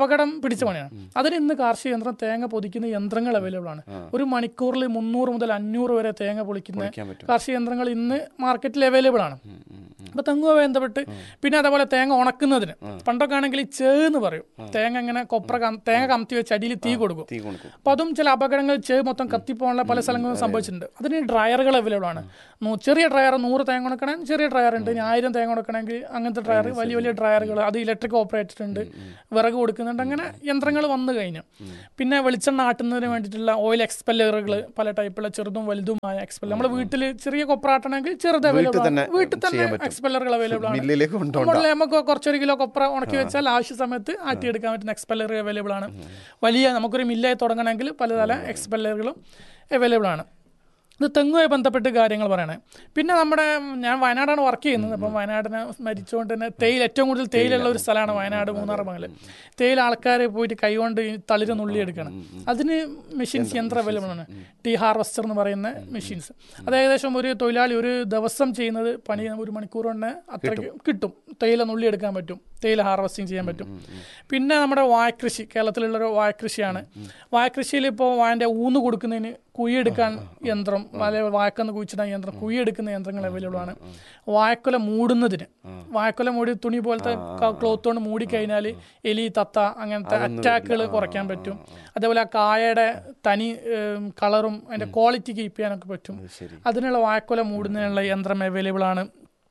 അപകടം പിടിച്ച പണിയാണ് അതിന് ഇന്ന് കാർഷിക യന്ത്രം തേങ്ങ പൊതിക്കുന്ന യന്ത്രങ്ങൾ അവൈലബിൾ ആണ് ഒരു മണിക്കൂറിൽ മുന്നൂറ് മുതൽ അഞ്ഞൂറ് വരെ തേങ്ങ പൊളിക്കുന്ന കാർഷിക യന്ത്രങ്ങൾ ഇന്ന് മാർക്കറ്റിൽ അവൈലബിൾ ആണ് അപ്പൊ തെങ്ങുമായി ബന്ധപ്പെട്ട് പിന്നെ അതേപോലെ തേങ്ങ ഉണക്കുന്നതിന് പണ്ടൊക്കെ ആണെങ്കിൽ ഈ ചേന്ന് പറയും തേങ്ങ ഇങ്ങനെ കൊപ്ര കം- തേങ്ങ കമത്തി വെച്ച് അടിയിൽ തീ കൊടുക്കും തീ കൊടുക്കും അപ്പൊ അതും ചില അപകടങ്ങൾ ചേ മൊത്തം കത്തിപ്പോകാനുള്ള പല സ്ഥലങ്ങളും സംഭവിച്ചിട്ടുണ്ട് അതിന് ഡ്രയറുകൾ അവൈലബിൾ ആണ് നൂ- ചെറിയ ഡ്രയർ നൂറ് തേങ്ങ ഉണക്കണേ ചെറിയ ഡ്രയർ ഉണ്ട് ഇനി ആയിരം തേങ്ങ ഉണക്കണമെങ്കിൽ അങ്ങനത്തെ ഡ്രയർ വലിയ വലിയ ഡ്രയറുകൾ അത് ഇലക്ട്രിക് ഓപ്പറേറ്റഡ് ഉണ്ട് വിറക് കൊടുക്കുന്നുണ്ട് അങ്ങനെ യന്ത്രങ്ങൾ വന്നു കഴിഞ്ഞു പിന്നെ വെളിച്ചെണ്ണ ആട്ടുന്നതിന് വേണ്ടിയിട്ടുള്ള ഓയിൽ എക്സ്പെല്ലറുകൾ പല ടൈപ്പുള്ള ചെറുതും വലുതുമായ എക്സ്പെല്ലർ നമ്മുടെ വീട്ടിൽ ചെറിയ കൊപ്രാട്ടണമെങ്കിൽ ചെറുത് അവൈലബിൾ തന്നെ ആണ് വീട്ടിൽ തന്നെ ചെയ്യാൻ പറ്റും. എക്സ്പെല്ലറുകൾ അവൈലബിൾ ആണ് മില്ലിലേക്ക് കൊണ്ടുപോകണ്ട നമ്മള് നമുക്ക് കുറച്ചൊരു കിലോ കൊപ്ര ഉണക്കി വെച്ചാൽ ആവശ്യ സമയത്ത് ആട്ടിയെടുക്കാൻ പറ്റുന്ന എക്സ്പെല്ലർ അവൈലബിൾ ആണ് വലിയ നമുക്കൊരു മില്ലായി തുടങ്ങണമെങ്കിൽ പലതര എക്സ്പെല്ലറുകളും അവൈലബിൾ ആണ് ഇത് തെങ്ങുമായി ബന്ധപ്പെട്ട് കാര്യങ്ങൾ പറയണേ പിന്നെ നമ്മുടെ ഞാൻ വയനാടാണ് വർക്ക് ചെയ്യുന്നത് അപ്പം വയനാടിനെ മരിച്ചുകൊണ്ട് തന്നെ തേയില ഏറ്റവും കൂടുതൽ തേയിലുള്ള ഒരു സ്ഥലമാണ് വയനാട് മൂന്നാർ മംഗലം തേയില ആൾക്കാർ പോയിട്ട് കൈകൊണ്ട് ഈ തളിര് നുള്ളിയെടുക്കണം അതിന് മെഷീൻസ് യന്ത്രം അവൈലബിൾ ആണ് ടീ ഹാർവസ്റ്റർ എന്ന് പറയുന്ന മെഷീൻസ് അത് ഏകദേശം ഒരു തൊഴിലാളി ഒരു ദിവസം ചെയ്യുന്നത് പണി ഒരു മണിക്കൂർ കൊണ്ട് അത്രയ്ക്ക് കിട്ടും തേയില നുള്ളിയെടുക്കാൻ പറ്റും തേയില ഹാർവസ്റ്റിംഗ് ചെയ്യാൻ പറ്റും പിന്നെ നമ്മുടെ വാഴക്കൃഷി കേരളത്തിലുള്ളൊരു വാഴക്കൃഷിയാണ് വാഴക്കൃഷിയിൽ ഇപ്പോൾ വാഴൻ്റെ ഊന്ന് കൊടുക്കുന്നതിന് കുഴിയെടുക്കാൻ യന്ത്രം അല്ലെങ്കിൽ വാഴക്കന്ന് കുഴിച്ചിടാൻ യന്ത്രം കുഴിയെടുക്കുന്ന യന്ത്രങ്ങൾ അവൈലബിൾ ആണ് വാഴക്കൊല മൂടുന്നതിന് വാഴക്കൊല മൂടി തുണി പോലത്തെ ക്ലോത്ത് കൊണ്ട് മൂടിക്കഴിഞ്ഞാൽ എലി തത്ത അങ്ങനത്തെ അറ്റാക്കുകൾ കുറയ്ക്കാൻ പറ്റും അതേപോലെ ആ കായയുടെ തനി ഏം, കളറും അതിൻ്റെ ക്വാളിറ്റി കീപ്പ് ചെയ്യാനൊക്കെ പറ്റും അതിനുള്ള വാഴക്കൊല മൂടുന്നതിനുള്ള യന്ത്രം അവൈലബിൾ ആണ്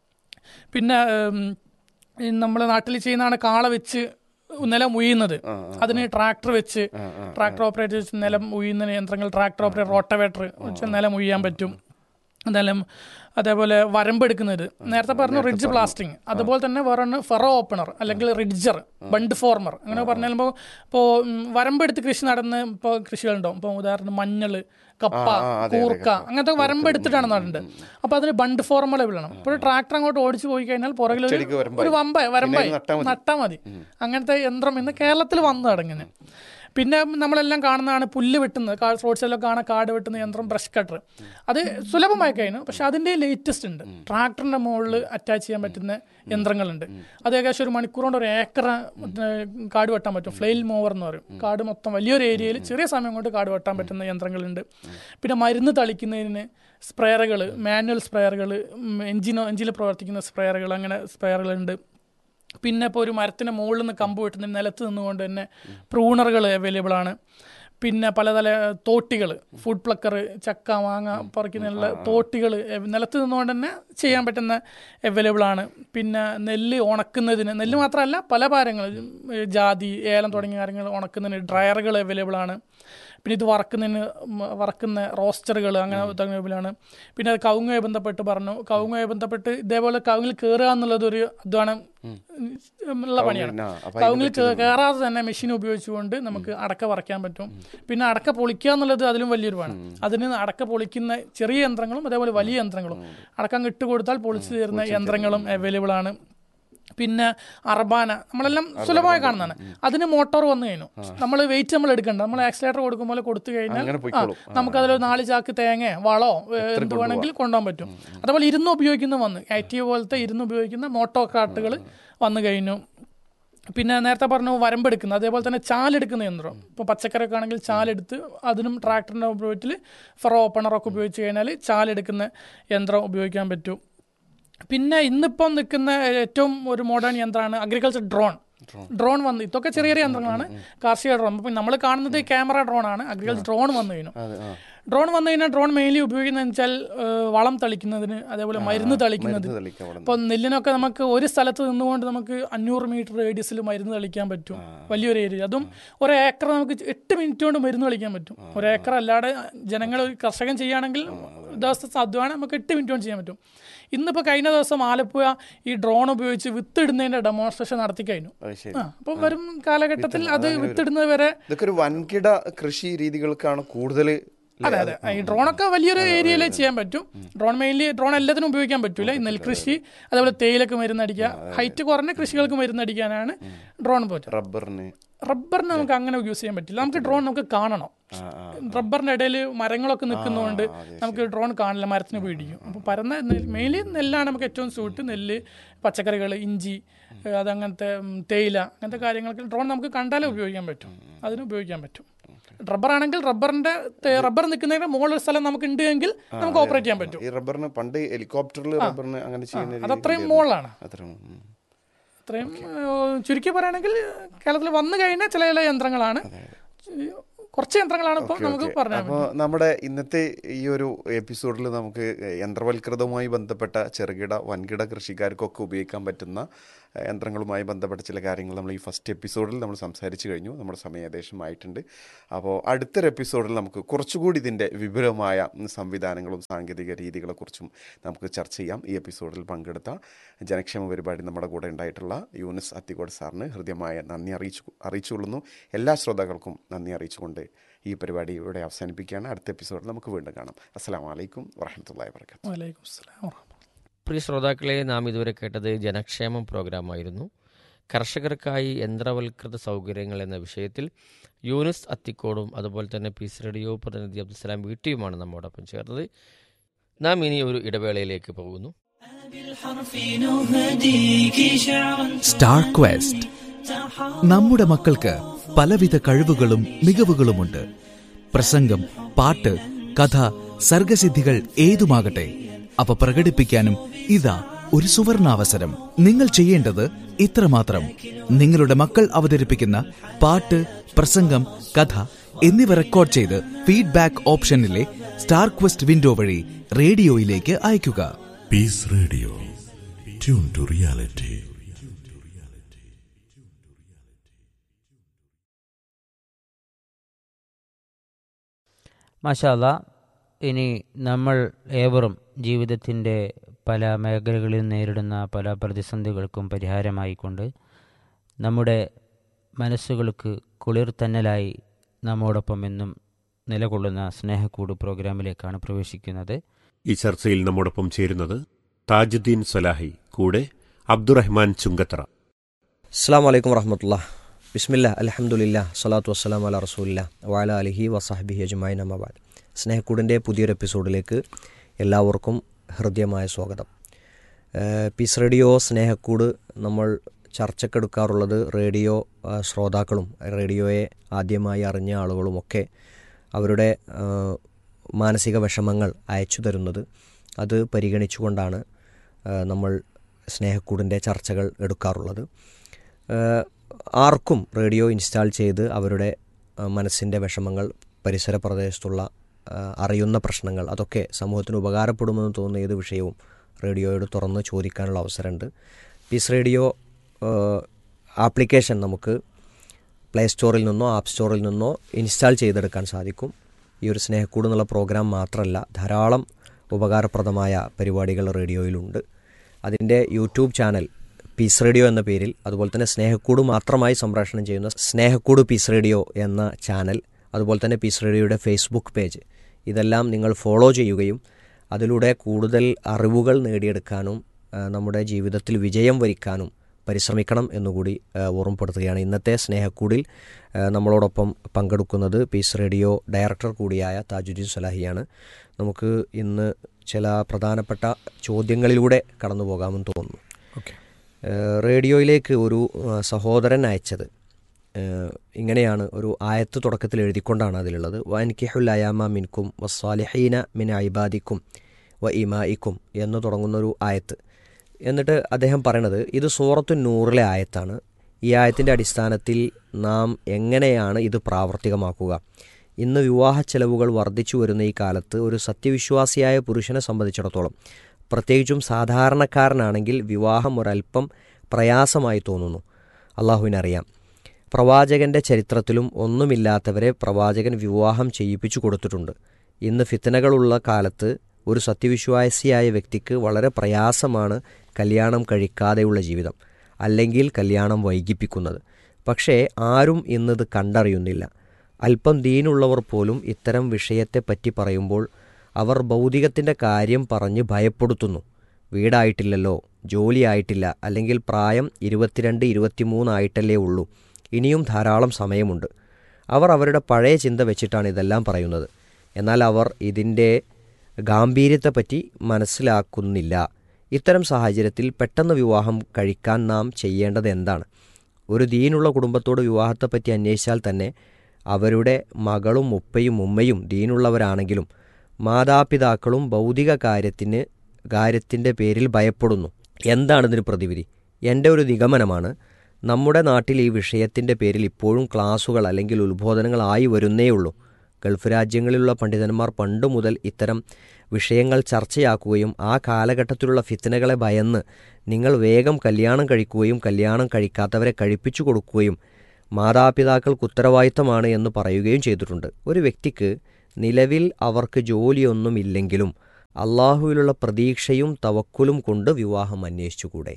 പിന്നെ നമ്മൾ നാട്ടിൽ ചെയ്യുന്നതാണ് കാള വെച്ച് നിലം ഉയ്യുന്നത് അതിന് ട്രാക്ടർ വെച്ച് ട്രാക്ടർ ഓപ്പറേറ്റ് വെച്ച് നിലം ഉയ്യുന്ന യന്ത്രങ്ങൾ ട്രാക്ടർ ഓപ്പറേറ്റർ റോട്ടവേറ്റർ വെച്ച് നിലം ഉയ്യാൻ പറ്റും എന്തായാലും അതേപോലെ വരമ്പെടുക്കുന്നത് നേരത്തെ പറഞ്ഞു റിഡ്ജ് പ്ലാസ്റ്റിംഗ് അതുപോലെ തന്നെ വേറെ ഒന്ന് ഫെറോ ഓപ്പണർ അല്ലെങ്കിൽ റിഡ്ജർ ബണ്ട് ഫോർമർ അങ്ങനെ പറഞ്ഞാൽ ഇപ്പോൾ ഇപ്പോൾ വരമ്പെടുത്ത് കൃഷി നടന്ന് ഇപ്പോൾ കൃഷികളുണ്ടാവും ഇപ്പോൾ ഉദാഹരണം മഞ്ഞൾ കപ്പ കൂർക്ക അങ്ങനത്തെ വരമ്പെടുത്തിട്ടാണ് നടുന്നത് അപ്പോൾ അതിന് ബണ്ട് ഫോർമർ വേണം ഇപ്പോൾ ട്രാക്ടർ അങ്ങോട്ട് ഓടിച്ചു പോയി കഴിഞ്ഞാൽ പുറകിൽ ഒരു- ചെടിക്ക് വരമ്പായി. ഒരു വമ്പ വരമ്പായി നട്ടാ മതി. നട്ടാ മതി അങ്ങനത്തെ യന്ത്രം ഇന്ന് കേരളത്തിൽ വന്നു തുടങ്ങുന്നത് പിന്നെ നമ്മളെല്ലാം കാണുന്നതാണ് പുല്ല് വെട്ടുന്നത് കാ- റോഡ് സൈഡിലൊക്കെ കാണാൻ കാട് വെട്ടുന്ന യന്ത്രം ബ്രഷ് കട്ടർ അത് സുലഭമായി കഴിഞ്ഞു പക്ഷെ അതിൻ്റെ ലേറ്റസ്റ്റ് ഉണ്ട് ട്രാക്ടറിന്റെ മുകളിൽ അറ്റാച്ച് ചെയ്യാൻ പറ്റുന്ന യന്ത്രങ്ങളുണ്ട് അത് ഏകദേശം ഒരു മണിക്കൂർ കൊണ്ട് ഒരു ഏക്കർ കാട് വെട്ടാൻ പറ്റും ഫ്ലെയിൽ മോവർ എന്ന് പറയും കാട് മൊത്തം വലിയൊരു ഏരിയയിൽ ചെറിയ സമയം കൊണ്ട് കാട് വെട്ടാൻ പറ്റുന്ന യന്ത്രങ്ങളുണ്ട് പിന്നെ മരുന്ന് തളിക്കുന്നതിന് സ്പ്രെയറുകൾ മാനുവൽ സ്പ്രെയറുകൾ എഞ്ചിനോ എഞ്ചിനിൽ പ്രവർത്തിക്കുന്ന സ്പ്രെയറുകൾ അങ്ങനെ സ്പ്രെയറുകളുണ്ട് പിന്നെ ഇപ്പോൾ ഒരു മരത്തിന് മുകളിൽ നിന്ന് കമ്പ് വെട്ടുന്ന നിലത്ത് നിന്നുകൊണ്ട് തന്നെ പ്രൂണറുകൾ അവൈലബിൾ ആണ് പിന്നെ പലതര തോട്ടികൾ ഫുഡ് പ്ലക്കർ ചക്ക മാങ്ങ പറിക്കുന്നതിനുള്ള തോട്ടികൾ നിലത്ത് നിന്നുകൊണ്ട് തന്നെ ചെയ്യാൻ പറ്റുന്ന അവൈലബിൾ ആണ് പിന്നെ നെല്ല് ഉണക്കുന്നതിന് നെല്ല് മാത്രമല്ല പല ഭാരങ്ങൾ ജാതി ഏലം തുടങ്ങിയ കാര്യങ്ങൾ ഉണക്കുന്നതിന് ഡ്രയറുകൾ അവൈലബിൾ ആണ് പിന്നെ ഇത് വറക്കുന്നതിന് ഉം വറക്കുന്ന റോസ്റ്ററുകൾ അങ്ങനെ അവൈലബിളാണ് പിന്നെ അത് കവുങ്ങുമായി ബന്ധപ്പെട്ട് പറഞ്ഞു കവുങ്ങുമായി ബന്ധപ്പെട്ട് ഇതേപോലെ കവുങ്ങിൽ കയറുക എന്നുള്ളത് ഒരു അധ്വാനം ഉള്ള പണിയാണ് ആ, അപ്പൊ കവുങ്ങിൽ കേ- കയറാതെ തന്നെ മെഷീൻ ഉപയോഗിച്ചുകൊണ്ട് നമുക്ക് അടക്ക പറിക്കാൻ പറ്റും പിന്നെ അടക്ക പൊളിക്കുക എന്നുള്ളത് അതിലും വലിയൊരു പണി അതിന് അടക്ക പൊളിക്കുന്ന ചെറിയ യന്ത്രങ്ങളും അതേപോലെ വലിയ യന്ത്രങ്ങളും അടക്കം ഇട്ട് കൊടുത്താൽ പൊളിച്ചു തരുന്ന യന്ത്രങ്ങളും അവൈലബിൾ ആണ് പിന്നെ അർബാന നമ്മളെല്ലാം സുലഭമായി കാണുന്നതാണ് അതിന് മോട്ടോർ വന്നു കഴിഞ്ഞു നമ്മൾ വെയിറ്റ് നമ്മൾ എടുക്കണ്ട നമ്മൾ ആക്സിലേറ്റർ കൊടുക്കുമ്പോൾ കൊടുത്തു കഴിഞ്ഞാൽ അങ്ങനെ ആ, പൊയ്ക്കോളും. നമുക്കതിലൊരു നാല് ചാക്ക് തേങ്ങ വളോ ഏ, എന്ത് വേണമെങ്കിൽ കൊണ്ടുപോകാൻ പറ്റും അതുപോലെ ഇരുന്ന് ഉപയോഗിക്കുന്ന വന്ന് ആക്റ്റീവ് പോലത്തെ ഇരുന്ന് ഉപയോഗിക്കുന്ന മോട്ടോ കാട്ടുകൾ വന്നു കഴിഞ്ഞു പിന്നെ നേരത്തെ പറഞ്ഞു വരമ്പെടുക്കുന്നത് അതേപോലെ തന്നെ ചാലെടുക്കുന്ന യന്ത്രം ഇപ്പോൾ പച്ചക്കറിയൊക്കെ ആണെങ്കിൽ ചാലെടുത്ത് അതിനും ട്രാക്ടറിൻ്റെ ഉപയോഗത്തിൽ ഫെറോ ഓപ്പണറൊക്കെ ഉപയോഗിച്ച് കഴിഞ്ഞാൽ ചാലെടുക്കുന്ന യന്ത്രം ഉപയോഗിക്കാൻ പറ്റും പിന്നെ ഇന്നിപ്പം നിൽക്കുന്ന ഏറ്റവും ഒരു മോഡേൺ യന്ത്രമാണ് അഗ്രികൾച്ചർ ഡ്രോൺ ഡ്രോൺ വന്ന് ഇതൊക്കെ ചെറിയ ചെറിയ യന്ത്രങ്ങളാണ് കാർഷിക ഡ്രോൺ അപ്പം നമ്മൾ കാണുന്നത് ക്യാമറ ഡ്രോൺ ആണ് അഗ്രികൾച്ചർ ഡ്രോൺ വന്നു കഴിഞ്ഞു ഡ്രോൺ വന്നു കഴിഞ്ഞാൽ ഡ്രോൺ മെയിൻലി ഉപയോഗിക്കുന്നത് വെച്ചാൽ ഏഹ്, വളം തളിക്കുന്നതിന് അതേപോലെ മരുന്ന് തളിക്കുന്നതിന് തളിക്കാൻ അവിടെ ഇപ്പോൾ നെല്ലിനൊക്കെ നമുക്ക് ഒരു സ്ഥലത്ത് നിന്നുകൊണ്ട് നമുക്ക് അഞ്ഞൂറ് മീറ്റർ റേഡിയസിൽ മരുന്ന് തളിക്കാൻ പറ്റും വലിയൊരു ഏരിയ അതും ഒരു ഏക്കർ നമുക്ക് എട്ട് മിനിറ്റ് കൊണ്ട് മരുന്ന് തളിക്കാൻ പറ്റും ഒരു ഏക്കർ അല്ലാതെ ജനങ്ങൾ ഒരു കർഷകൻ ചെയ്യുകയാണെങ്കിൽ ദിവസത്തെ അധ്വാനം നമുക്ക് എട്ട് മിനിറ്റ് കൊണ്ട് ചെയ്യാൻ പറ്റും ഇന്നിപ്പോൾ കഴിഞ്ഞ ദിവസം ആലപ്പുഴ ഈ ഡ്രോൺ ഉപയോഗിച്ച് വിത്തിടുന്നതിൻ്റെ ഡെമോൺസ്ട്രേഷൻ നടത്തി കഴിഞ്ഞു അത് ശരി ആ അപ്പം വരും കാലഘട്ടത്തിൽ അത് വിത്തിടുന്നത് വരെ ഇതൊക്കെ ഒരു വൻകിട കൃഷി രീതികൾക്കാണ് കൂടുതൽ അതെ അതെ ഈ ഡ്രോണൊക്കെ വലിയൊരു ഏരിയയിൽ ചെയ്യാൻ പറ്റും ഡ്രോൺ മെയിൻലി ഡ്രോൺ എല്ലാത്തിനും ഉപയോഗിക്കാൻ പറ്റൂല ഈ നെൽകൃഷി അതേപോലെ തേയിലക്ക് മരുന്നടിക്കുക ഹൈറ്റ് കുറഞ്ഞ കൃഷികൾക്ക് മരുന്നടിക്കാനാണ് ഡ്രോൺ പറ്റും റബ്ബറിന് റബ്ബറിന് നമുക്ക് അങ്ങനെ യൂസ് ചെയ്യാൻ പറ്റില്ല നമുക്ക് ഡ്രോൺ നമുക്ക് കാണണം റബ്ബറിന്റെ ഇടയിൽ മരങ്ങളൊക്കെ നിൽക്കുന്നതുകൊണ്ട് നമുക്ക് ഡ്രോൺ കാണില്ല മരത്തിന് പേടിക്കും അപ്പോൾ പരന്ന മെയിൻലി നെല്ലാണ് നമുക്ക് ഏറ്റവും സൂട്ട് നെല്ല് പച്ചക്കറികൾ ഇഞ്ചി ഏഹ് അതങ്ങനത്തെ ഉം, തേയില അങ്ങനത്തെ കാര്യങ്ങൾക്ക് ഡ്രോൺ നമുക്ക് കണ്ടാലേ ഉപയോഗിക്കാൻ പറ്റും അതിന് ഉപയോഗിക്കാൻ പറ്റും റബ്ബർ ആണെങ്കിൽ റബ്ബറിന്റെ തേ- റബ്ബർ നിൽക്കുന്നതിന്റെ മുകളിൽ സ്ഥലം നമുക്ക് ഉണ്ട് എങ്കിൽ നമുക്ക് ഓപ്പറേറ്റ് ചെയ്യാൻ പറ്റും ഈ റബ്ബറിന് പണ്ട് ഹെലികോപ്റ്ററിൽ റബ്ബറിന് അങ്ങനെ ചെയ്യുന്ന അത് അത്രയും മുകളിലാണ് അത്രയും ഉം. അത്രയും ഏഹ്, ചുരുക്കി പറയുകയാണെങ്കിൽ കേരളത്തിൽ വന്നു കഴിഞ്ഞാൽ ചില ചില യന്ത്രങ്ങളാണ് കുറച്ച് യന്ത്രങ്ങളാണ് ഇപ്പോൾ നമുക്ക് പറഞ്ഞാൽ അപ്പോൾ നമ്മുടെ ഇന്നത്തെ ഈ ഒരു എപ്പിസോഡിൽ നമുക്ക് യന്ത്രവൽകൃതവുമായി ബന്ധപ്പെട്ട ചെറുകിട വൻകിട കൃഷിക്കാർക്കൊക്കെ ഉപയോഗിക്കാൻ പറ്റുന്ന ഏഹ്, യന്ത്രങ്ങളുമായി ബന്ധപ്പെട്ട ചില കാര്യങ്ങൾ നമ്മൾ ഈ ഫസ്റ്റ് എപ്പിസോഡിൽ നമ്മൾ സംസാരിച്ചു കഴിഞ്ഞു നമ്മുടെ സമയം ഏകദേശം ആയിട്ടുണ്ട് അപ്പോൾ അടുത്തൊരു എപ്പിസോഡിൽ നമുക്ക് കുറച്ചുകൂടി ഇതിൻ്റെ വിപുലമായ സംവിധാനങ്ങളും സാങ്കേതിക രീതികളെക്കുറിച്ചും നമുക്ക് ചർച്ച ചെയ്യാം ഈ എപ്പിസോഡിൽ പങ്കെടുത്ത ജനക്ഷേമ പരിപാടി നമ്മുടെ കൂടെ ഉണ്ടായിട്ടുള്ള യൂനിസ് അത്തിക്കോട് സാറിന് ഹൃദ്യമായ നന്ദി അറിയിച്ചു അറിയിച്ചുകൊള്ളുന്നു എല്ലാ ശ്രോതാക്കൾക്കും നന്ദി അറിയിച്ചുകൊണ്ട് ഈ പരിപാടി ഇവിടെ അവസാനിപ്പിക്കുകയാണ് അടുത്ത എപ്പിസോഡിൽ നമുക്ക് വീണ്ടും കാണാം അസ്സാം വലൈക്കും വറഹമത്തല്ലാ വർക്കാത്തു വലൈക്കും അസ്സലാം വറഹ്മത്തുള്ളാഹി. പ്രിയ ശ്രോതാക്കളെ നാം ഇതുവരെ കേട്ടത് ജനക്ഷേമം പ്രോഗ്രാമായിരുന്നു കർഷകർക്കായി യന്ത്രവൽകൃത സൗകര്യങ്ങൾ എന്ന വിഷയത്തിൽ യൂനുസ് അത്തിക്കോടും അതുപോലെ തന്നെ പീസ് റേഡിയോ പ്രതിനിധി അബ്ദുസലാം വീട്ടിയുമാണ് നമ്മോടൊപ്പം ചേർന്നത് നാം ഇനി ഒരു ഇടവേളയിലേക്ക് പോകുന്നു സ്റ്റാർ ക്വസ്റ്റ് നമ്മുടെ മക്കൾക്ക് പലവിധ കഴിവുകളും മികവുകളുമുണ്ട് പ്രസംഗം പാട്ട് കഥ സർഗസിദ്ധികൾ ഏതുമാകട്ടെ അവ പ്രകടിപ്പിക്കാനും ഇതാ ഒരു സുവർണാവസരം നിങ്ങൾ ചെയ്യേണ്ടത് ഇത്രമാത്രം നിങ്ങളുടെ മക്കൾ അവതരിപ്പിക്കുന്ന പാട്ട് പ്രസംഗം കഥ എന്നിവ റെക്കോർഡ് ചെയ്ത് ഫീഡ്ബാക്ക് ഓപ്ഷനിലെ സ്റ്റാർ ക്വസ്റ്റ് വിൻഡോ വഴി റേഡിയോയിലേക്ക് അയയ്ക്കുക Peace Radio. Tune to reality. മാഷാല്ല ഇനി നമ്മൾ ഏവരും ജീവിതത്തിൻ്റെ പല മേഖലകളിൽ നേരിടുന്ന പല പ്രതിസന്ധികൾക്കും പരിഹാരമായിക്കൊണ്ട് നമ്മുടെ മനസ്സുകൾക്ക് കുളിർത്തന്നലായി നമ്മോടൊപ്പം എന്നും നിലകൊള്ളുന്ന സ്നേഹക്കൂട് പ്രോഗ്രാമിലേക്കാണ് പ്രവേശിക്കുന്നത് ഈ ചർച്ചയിൽ നമ്മോടൊപ്പം ചേരുന്നത് താജുദ്ദീൻ സലാഹി കൂടെ അബ്ദുറഹ്മാൻ ചുങ്കത്തറ അസ്സാം വലൈക്കും വറഹമത്തുള്ള ബിസ്മില്ല അലഹമുല്ല സ്വലാത്തു വസ്സലാം അല റസൂല്ല വാല അലിഹി വസാഹബിഹി അജ്മായി നമാബാദ് സ്നേഹക്കൂടിൻ്റെ പുതിയൊരു എപ്പിസോഡിലേക്ക് എല്ലാവർക്കും ഹൃദ്യമായ സ്വാഗതം ഏഹ് പീസ് റേഡിയോ സ്നേഹക്കൂട് നമ്മൾ ചർച്ചക്കെടുക്കാറുള്ളത് റേഡിയോ ആ, ശ്രോതാക്കളും റേഡിയോയെ ആദ്യമായി അറിഞ്ഞ ആളുകളുമൊക്കെ അവരുടെ ആ, മാനസിക വിഷമങ്ങൾ അയച്ചു തരുന്നത് അത് പരിഗണിച്ചുകൊണ്ടാണ് ആ, നമ്മൾ സ്നേഹക്കൂടിൻ്റെ ചർച്ചകൾ എടുക്കാറുള്ളത് ഏഹ് ആർക്കും റേഡിയോ ഇൻസ്റ്റാൾ ചെയ്ത് അവരുടെ മനസ്സിൻ്റെ വിഷമങ്ങൾ പരിസര പ്രദേശത്തുള്ള ഏഹ് അറിയുന്ന പ്രശ്നങ്ങൾ അതൊക്കെ സമൂഹത്തിന് ഉപകാരപ്പെടുമെന്ന് തോന്നുന്ന ഏത് വിഷയവും റേഡിയോയോട് തുറന്ന് ചോദിക്കാനുള്ള അവസരമുണ്ട് പീസ് റേഡിയോ ഏഹ് ആപ്ലിക്കേഷൻ നമുക്ക് പ്ലേ സ്റ്റോറിൽ നിന്നോ ആപ്പ് സ്റ്റോറിൽ നിന്നോ ഇൻസ്റ്റാൾ ചെയ്തെടുക്കാൻ സാധിക്കും ഈ ഒരു സ്നേഹക്കൂട് എന്നുള്ള പ്രോഗ്രാം മാത്രമല്ല ധാരാളം ഉപകാരപ്രദമായ പരിപാടികൾ റേഡിയോയിലുണ്ട് അതിൻ്റെ യൂട്യൂബ് ചാനൽ പീസ് റേഡിയോ എന്ന പേരിൽ അതുപോലെ തന്നെ സ്നേഹക്കൂട് മാത്രമായി സംപ്രേഷണം ചെയ്യുന്ന സ്നേഹക്കൂട് പീസ് റേഡിയോ എന്ന ചാനൽ അതുപോലെ തന്നെ പീസ് റേഡിയോയുടെ ഫേസ്ബുക്ക് പേജ് ഇതെല്ലാം നിങ്ങൾ ഫോളോ ചെയ്യുകയും അതിലൂടെ കൂടുതൽ അറിവുകൾ നേടിയെടുക്കാനും ആ, നമ്മുടെ ജീവിതത്തിൽ വിജയം വരിക്കാനും പരിശ്രമിക്കണം എന്നുകൂടി ആ, ഓർമ്മപ്പെടുത്തുകയാണ് ഇന്നത്തെ സ്നേഹക്കൂടിൽ ആ, നമ്മളോടൊപ്പം പങ്കെടുക്കുന്നത് പീസ് റേഡിയോ ഡയറക്ടർ കൂടിയായ താജുദ്ദീൻ സലാഹിയാണ് നമുക്ക് ഇന്ന് ചില പ്രധാനപ്പെട്ട ചോദ്യങ്ങളിലൂടെ കടന്നു പോകാമെന്ന് തോന്നുന്നു ഏഹ് റേഡിയോയിലേക്ക് ഒരു ആ, സഹോദരൻ അയച്ചത് ഏഹ് ഇങ്ങനെയാണ് ഒരു ആയത്ത് തുടക്കത്തിൽ എഴുതിക്കൊണ്ടാണ് അതിലുള്ളത് വൻകിഹുൽ അയാമ മിൻകും വസ്വാലിഹീന മിൻ ഐബാദിക്കും വ ഇമായിക്കും എന്ന് തുടങ്ങുന്ന ഒരു ആയത്ത് എന്നിട്ട് അദ്ദേഹം പറയണത് ഇത് സൂറത്തു നൂറിലെ ആയത്താണ് ഈ ആയത്തിൻ്റെ അടിസ്ഥാനത്തിൽ നാം എങ്ങനെയാണ് ഇത് പ്രാവർത്തികമാക്കുക ഇന്ന് വിവാഹ ചെലവുകൾ വർദ്ധിച്ചു വരുന്ന ഈ കാലത്ത് ഒരു സത്യവിശ്വാസിയായ പുരുഷനെ സംബന്ധിച്ചിടത്തോളം പ്രത്യേകിച്ചും സാധാരണക്കാരനാണെങ്കിൽ വിവാഹം ഒരല്പം പ്രയാസമായി തോന്നുന്നു അള്ളാഹുവിനറിയാം പ്രവാചകന്റെ ചരിത്രത്തിലും ഒന്നുമില്ലാത്തവരെ പ്രവാചകൻ വിവാഹം ചെയ്യിപ്പിച്ചു കൊടുത്തിട്ടുണ്ട് ഇന്ന് ഫിത്തനകളുള്ള കാലത്ത് ഒരു സത്യവിശ്വാസിയായ വ്യക്തിക്ക് വളരെ പ്രയാസമാണ് കല്യാണം കഴിക്കാതെയുള്ള ജീവിതം അല്ലെങ്കിൽ കല്യാണം വൈകിപ്പിക്കുന്നത് പക്ഷേ ആരും ഇന്നത് കണ്ടറിയുന്നില്ല അല്പം ദീനുള്ളവർ പോലും ഇത്തരം വിഷയത്തെപ്പറ്റി പറയുമ്പോൾ അവർ ഭൗതികത്തിൻ്റെ കാര്യം പറഞ്ഞ് ഭയപ്പെടുത്തുന്നു വീടായിട്ടില്ലല്ലോ ജോലിയായിട്ടില്ല അല്ലെങ്കിൽ പ്രായം ഇരുപത്തിരണ്ട് ഇരുപത്തിമൂന്നായിട്ടല്ലേ ഉള്ളൂ ഇനിയും ധാരാളം സമയമുണ്ട് അവർ അവരുടെ പഴയ ചിന്ത വെച്ചിട്ടാണ് ഇതെല്ലാം പറയുന്നത് എന്നാൽ അവർ ഇതിൻ്റെ ഗാംഭീര്യത്തെപ്പറ്റി മനസ്സിലാക്കുന്നില്ല ഇത്തരം സാഹചര്യത്തിൽ പെട്ടെന്ന് വിവാഹം കഴിക്കാൻ നാം ചെയ്യേണ്ടത് എന്താണ് ഒരു ദീനുള്ള കുടുംബത്തോട് വിവാഹത്തെപ്പറ്റി അന്വേഷിച്ചാൽ തന്നെ അവരുടെ മകളും ഉപ്പയും ഉമ്മയും ദീനുള്ളവരാണെങ്കിലും മാതാപിതാക്കളും ഭൗതിക കാര്യത്തിന് കാര്യത്തിൻ്റെ പേരിൽ ഭയപ്പെടുന്നു എന്താണ് ഇതിന് പ്രതിവിധി എൻ്റെ ഒരു നിഗമനമാണ് നമ്മുടെ നാട്ടിൽ ഈ വിഷയത്തിൻ്റെ പേരിൽ ഇപ്പോഴും ക്ലാസുകൾ അല്ലെങ്കിൽ ഉത്ബോധനങ്ങളായി വരുന്നേയുള്ളൂ ഗൾഫ് രാജ്യങ്ങളിലുള്ള പണ്ഡിതന്മാർ പണ്ട് മുതൽ ഇത്തരം വിഷയങ്ങൾ ചർച്ചയാക്കുകയും ആ കാലഘട്ടത്തിലുള്ള ഫിത്തനകളെ ഭയന്ന് നിങ്ങൾ വേഗം കല്യാണം കഴിക്കുകയും കല്യാണം കഴിക്കാത്തവരെ കഴിപ്പിച്ചു കൊടുക്കുകയും മാതാപിതാക്കൾക്ക് ഉത്തരവാദിത്തമാണ് എന്ന് പറയുകയും ചെയ്തിട്ടുണ്ട് ഒരു വ്യക്തിക്ക് നിലവിൽ അവർക്ക് ജോലിയൊന്നുമില്ലെങ്കിലും അള്ളാഹുവിലുള്ള പ്രതീക്ഷയും തവക്കുലും കൊണ്ട് വിവാഹം അന്വേഷിച്ചുകൂടെ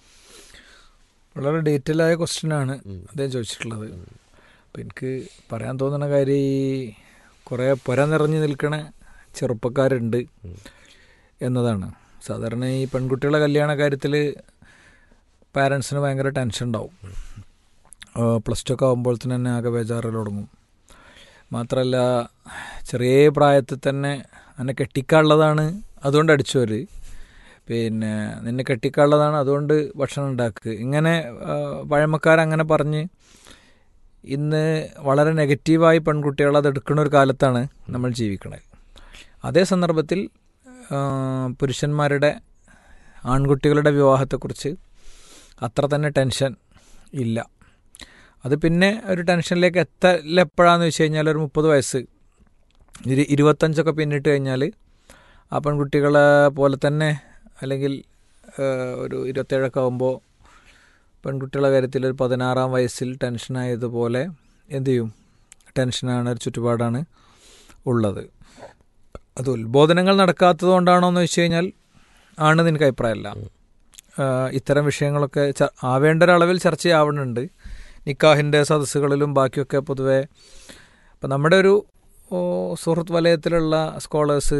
വളരെ ഡീറ്റെയിൽ ആയ ക്വസ്റ്റ്യൻ ആണ് അദ്ദേഹം ചോദിച്ചിട്ടുള്ളത് അപ്പം എനിക്ക് പറയാൻ തോന്നുന്ന കാര്യം ഈ കുറേ പുര നിറഞ്ഞു നിൽക്കണ ചെറുപ്പക്കാരുണ്ട് എന്നതാണ് സാധാരണ ഈ പെൺകുട്ടികളുടെ കല്യാണ കാര്യത്തിൽ പാരൻസിന് ഭയങ്കര ടെൻഷൻ ഉണ്ടാവും പ്ലസ് ടു ഒക്കെ ആകുമ്പോഴത്തേന് തന്നെ ആകെ ബേജാറിൽ തുടങ്ങും മാത്രമല്ല ചെറിയ പ്രായത്തിൽ തന്നെ എന്നെ കെട്ടിക്കാനുള്ളതാണ് അതുകൊണ്ട് അടിച്ചവർ പിന്നെ നിന്നെ കെട്ടിക്കാനുള്ളതാണ് അതുകൊണ്ട് ഭക്ഷണം ഉണ്ടാക്കുക ഇങ്ങനെ പഴമക്കാരങ്ങനെ പറഞ്ഞ് ഇന്ന് വളരെ നെഗറ്റീവായി പെൺകുട്ടികൾ അത് എടുക്കുന്ന ഒരു കാലത്താണ് നമ്മൾ ജീവിക്കുന്നത് അതേ സന്ദർഭത്തിൽ പുരുഷന്മാരുടെ ആൺകുട്ടികളുടെ വിവാഹത്തെക്കുറിച്ച് അത്ര തന്നെ ടെൻഷൻ ഇല്ല അത് പിന്നെ ഒരു ടെൻഷനിലേക്ക് എത്തൽ എപ്പോഴാന്ന് വെച്ച് കഴിഞ്ഞാൽ ഒരു മുപ്പത് വയസ്സ് ഇരു ഇരുപത്തഞ്ചൊക്കെ പിന്നിട്ട് കഴിഞ്ഞാൽ ആ പെൺകുട്ടികളെ പോലെ തന്നെ അല്ലെങ്കിൽ ഒരു ഇരുപത്തേഴൊക്കെ ആകുമ്പോൾ പെൺകുട്ടികളുടെ കാര്യത്തിൽ ഒരു പതിനാറാം വയസ്സിൽ ടെൻഷനായതുപോലെ എന്തു ചെയ്യും ടെൻഷനാണ് ഒരു ചുറ്റുപാടാണ് ഉള്ളത് അത് ഉത്ബോധനങ്ങൾ നടക്കാത്തത് കൊണ്ടാണോ എന്ന് വെച്ച് കഴിഞ്ഞാൽ ആണ് എനിക്ക് അഭിപ്രായമല്ല ഇത്തരം വിഷയങ്ങളൊക്കെ ആവേണ്ട ഒരളവിൽ ചർച്ചയാവുന്നുണ്ട് നിക്കാഹിൻ്റെ സദസ്സുകളിലും ബാക്കിയൊക്കെ പൊതുവെ ഇപ്പം നമ്മുടെ ഒരു സുഹൃത്ത് വലയത്തിലുള്ള സ്കോളേഴ്സ്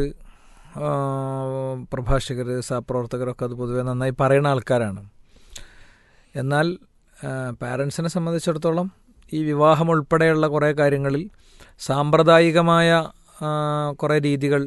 പ്രഭാഷകർ സഹപ്രവർത്തകരൊക്കെ അത് പൊതുവെ നന്നായി പറയുന്ന ആൾക്കാരാണ് എന്നാൽ പാരൻസിനെ സംബന്ധിച്ചിടത്തോളം ഈ വിവാഹം ഉൾപ്പെടെയുള്ള കുറേ കാര്യങ്ങളിൽ സാമ്പ്രദായികമായ കുറേ രീതികൾ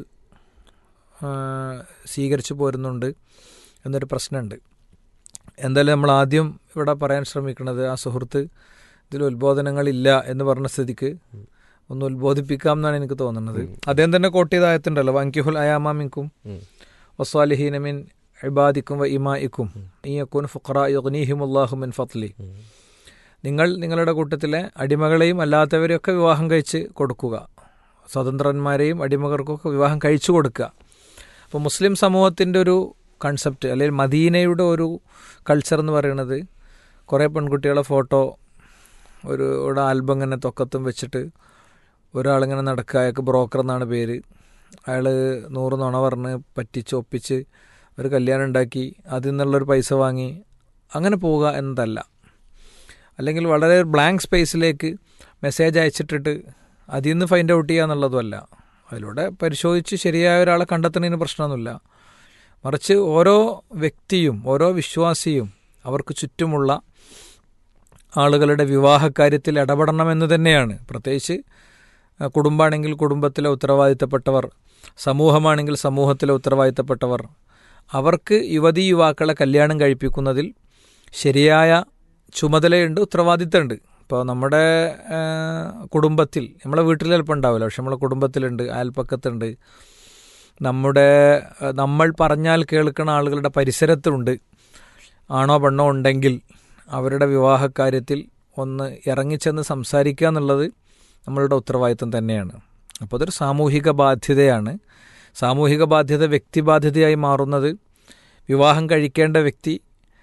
സ്വീകരിച്ചു പോരുന്നുണ്ട് എന്നൊരു പ്രശ്നമുണ്ട് എന്തായാലും നമ്മൾ ആദ്യം ഇവിടെ പറയാൻ ശ്രമിക്കുന്നത് ആ സുഹൃത്ത് ഇതിൽ ഉത്ബോധനങ്ങളില്ല എന്ന് പറഞ്ഞ സ്ഥിതിക്ക് ഒന്ന് ഉത്ബോധിപ്പിക്കാം എന്നാണ് എനിക്ക് തോന്നുന്നത് അദ്ദേഹം തന്നെ കോട്ട് ചെയ്ത ആയത്തുണ്ടല്ലോ വങ്കിഹുൽ അയാമിക്കും വസ്വാലിഹീനമിൻ ഇബാദിക്കും വ ഇമായിക്കും ഈയക്കൂൻ ഫുഖറ യുഗ്നീഹിമുല്ലാഹു മിൻ ഫത്ലി നിങ്ങൾ നിങ്ങളുടെ കൂട്ടത്തിലെ അടിമകളെയും അല്ലാത്തവരെയൊക്കെ വിവാഹം കഴിച്ച് കൊടുക്കുക സ്വതന്ത്രന്മാരെയും അടിമകൾക്കൊക്കെ വിവാഹം കഴിച്ചു കൊടുക്കുക അപ്പോൾ മുസ്ലിം സമൂഹത്തിൻ്റെ ഒരു കൺസെപ്റ്റ് അല്ലെങ്കിൽ മദീനയുടെ ഒരു കൾച്ചർ എന്ന് പറയുന്നത് കുറേ പെൺകുട്ടികളെ ഫോട്ടോ ഒരു ഇവിടെ ആൽബം ഇങ്ങനെ തൊക്കത്തും വെച്ചിട്ട് ഒരാളിങ്ങനെ നടക്കുക അയാൾക്ക് ബ്രോക്കർ എന്നാണ് പേര് അയാൾ നൂറ് നുണ പറഞ്ഞ് പറ്റിച്ച് ഒപ്പിച്ച് ഒരു കല്യാണം ഉണ്ടാക്കി അതിൽ നിന്നുള്ളൊരു പൈസ വാങ്ങി അങ്ങനെ പോവുക എന്നതല്ല അല്ലെങ്കിൽ വളരെ ബ്ലാങ്ക് സ്പേസിലേക്ക് മെസ്സേജ് അയച്ചിട്ടിട്ട് അതിൽ നിന്ന് ഫൈൻഡ് ഔട്ട് ചെയ്യുക എന്നുള്ളതുമല്ല അതിലൂടെ പരിശോധിച്ച് ശരിയായ ഒരാളെ കണ്ടെത്തുന്നതിന് പ്രശ്നമൊന്നുമില്ല മറിച്ച് ഓരോ വ്യക്തിയും ഓരോ വിശ്വാസിയും അവർക്ക് ചുറ്റുമുള്ള ആളുകളുടെ വിവാഹകാര്യത്തിൽ ഇടപെടണമെന്ന് തന്നെയാണ് പ്രത്യേകിച്ച് കുടുംബമാണെങ്കിൽ കുടുംബത്തിലെ ഉത്തരവാദിത്തപ്പെട്ടവർ സമൂഹമാണെങ്കിൽ സമൂഹത്തിലെ ഉത്തരവാദിത്തപ്പെട്ടവർ അവർക്ക് യുവതി യുവാക്കളെ കല്യാണം കഴിപ്പിക്കുന്നതിൽ ശരിയായ ചുമതലയുണ്ട് ഉത്തരവാദിത്തമുണ്ട് ഇപ്പോൾ നമ്മുടെ കുടുംബത്തിൽ നമ്മളെ വീട്ടിൽ ചിലപ്പോൾ ഉണ്ടാവില്ല പക്ഷെ നമ്മളെ കുടുംബത്തിലുണ്ട് അയൽപ്പക്കത്തുണ്ട് നമ്മുടെ നമ്മൾ പറഞ്ഞാൽ കേൾക്കുന്ന ആളുകളുടെ പരിസരത്തുണ്ട് ആണോ പെണ്ണോ ഉണ്ടെങ്കിൽ അവരുടെ വിവാഹക്കാര്യത്തിൽ ഒന്ന് ഇറങ്ങിച്ചെന്ന് സംസാരിക്കുക എന്നുള്ളത് നമ്മളുടെ ഉത്തരവാദിത്വം തന്നെയാണ് അപ്പോൾ അതൊരു സാമൂഹിക ബാധ്യതയാണ് സാമൂഹിക ബാധ്യത വ്യക്തിബാധ്യതയായി മാറുന്നത് വിവാഹം കഴിക്കേണ്ട വ്യക്തി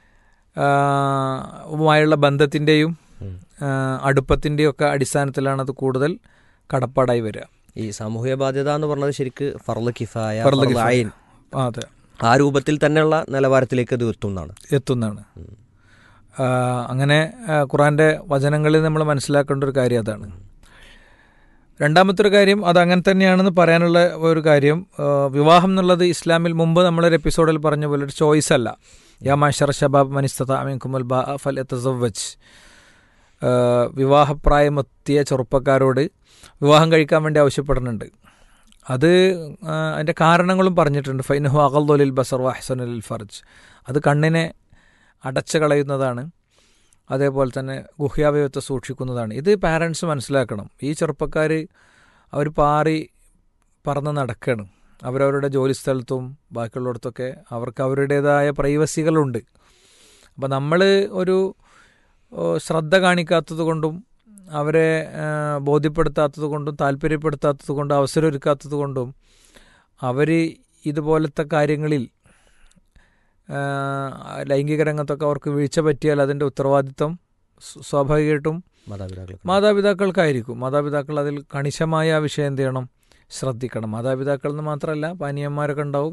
വുമായുള്ള ബന്ധത്തിൻ്റെയും അടുപ്പത്തിൻ്റെയും ഒക്കെ അടിസ്ഥാനത്തിലാണ് അത് കൂടുതൽ കടപ്പാടായി വരിക ഈ സാമൂഹിക ബാധ്യത എന്ന് പറഞ്ഞത് ശരിക്ക് ഫർള് കിഫായ ഫർള് ഫർള് കിഫായ. ഐൻ. അതെ ആ രൂപത്തിൽ തന്നെയുള്ള നിലവാരത്തിലേക്ക് അത് എത്തുന്നതാണ് എത്തുന്നതാണ് ആ, അങ്ങനെ ആ, ഖുറാന്റെ വചനങ്ങളിൽ നമ്മൾ മനസ്സിലാക്കേണ്ട ഒരു കാര്യം അതാണ് രണ്ടാമത്തെ ഒരു കാര്യം അത് അങ്ങനെ തന്നെയാണെന്ന് പറയാനുള്ള ഒരു കാര്യം ആ, വിവാഹം എന്നുള്ളത് ഇസ്ലാമിൽ മുമ്പ് നമ്മളൊരു എപ്പിസോഡിൽ പറഞ്ഞ പോലെ ഒരു ചോയ്സ് അല്ല യാ മാഷർ ഷബാബ് മനിസ്തത അമീൻ കുമൽ ബാ ഫൽ എത്തസവ്വജ് ആ, വിവാഹപ്രായമെത്തിയ ചെറുപ്പക്കാരോട് വിവാഹം കഴിക്കാൻ വേണ്ടി ആവശ്യപ്പെടുന്നുണ്ട് അത് ആ, അതിൻ്റെ കാരണങ്ങളും പറഞ്ഞിട്ടുണ്ട് ഫൈനഹു അകൽദൊലിൽ ബസർ വഹസനുൽ ഫർജ് അത് കണ്ണിനെ അടച്ചു കളയുന്നതാണ് അതേപോലെ തന്നെ ഗുഹ്യാവയവത്തെ സൂക്ഷിക്കുന്നതാണ് ഇത് പാരൻസ് മനസ്സിലാക്കണം ഈ ചെറുപ്പക്കാർ അവർ പാറി പറന്ന് നടക്കുകയാണ് അവരവരുടെ ജോലി സ്ഥലത്തും ബാക്കിയുള്ളിടത്തൊക്കെ അവർക്ക് അവരുടേതായ പ്രൈവസികളുണ്ട് അപ്പം നമ്മൾ ഒരു ഓ, ശ്രദ്ധ കാണിക്കാത്തത് കൊണ്ടും അവരെ ആ, ബോധ്യപ്പെടുത്താത്തത് കൊണ്ടും താല്പര്യപ്പെടുത്താത്തത് കൊണ്ടും അവസരം ഒരുക്കാത്തത് കൊണ്ടും അവർ ഇതുപോലത്തെ കാര്യങ്ങളിൽ ആ, ലൈംഗിക രംഗത്തൊക്കെ അവർക്ക് വീഴ്ച പറ്റിയാൽ അതിൻ്റെ ഉത്തരവാദിത്വം സ്വ- സ്വാഭാവികമായിട്ടും മാതാപിതാക്കൾക്ക് മാതാപിതാക്കൾക്കായിരിക്കും മാതാപിതാക്കൾ അതിൽ കണിശമായ ആ വിഷയം എന്ത് ചെയ്യണം ശ്രദ്ധിക്കണം മാതാപിതാക്കൾ എന്ന് മാത്രമല്ല പാനീയന്മാരൊക്കെ ഉണ്ടാവും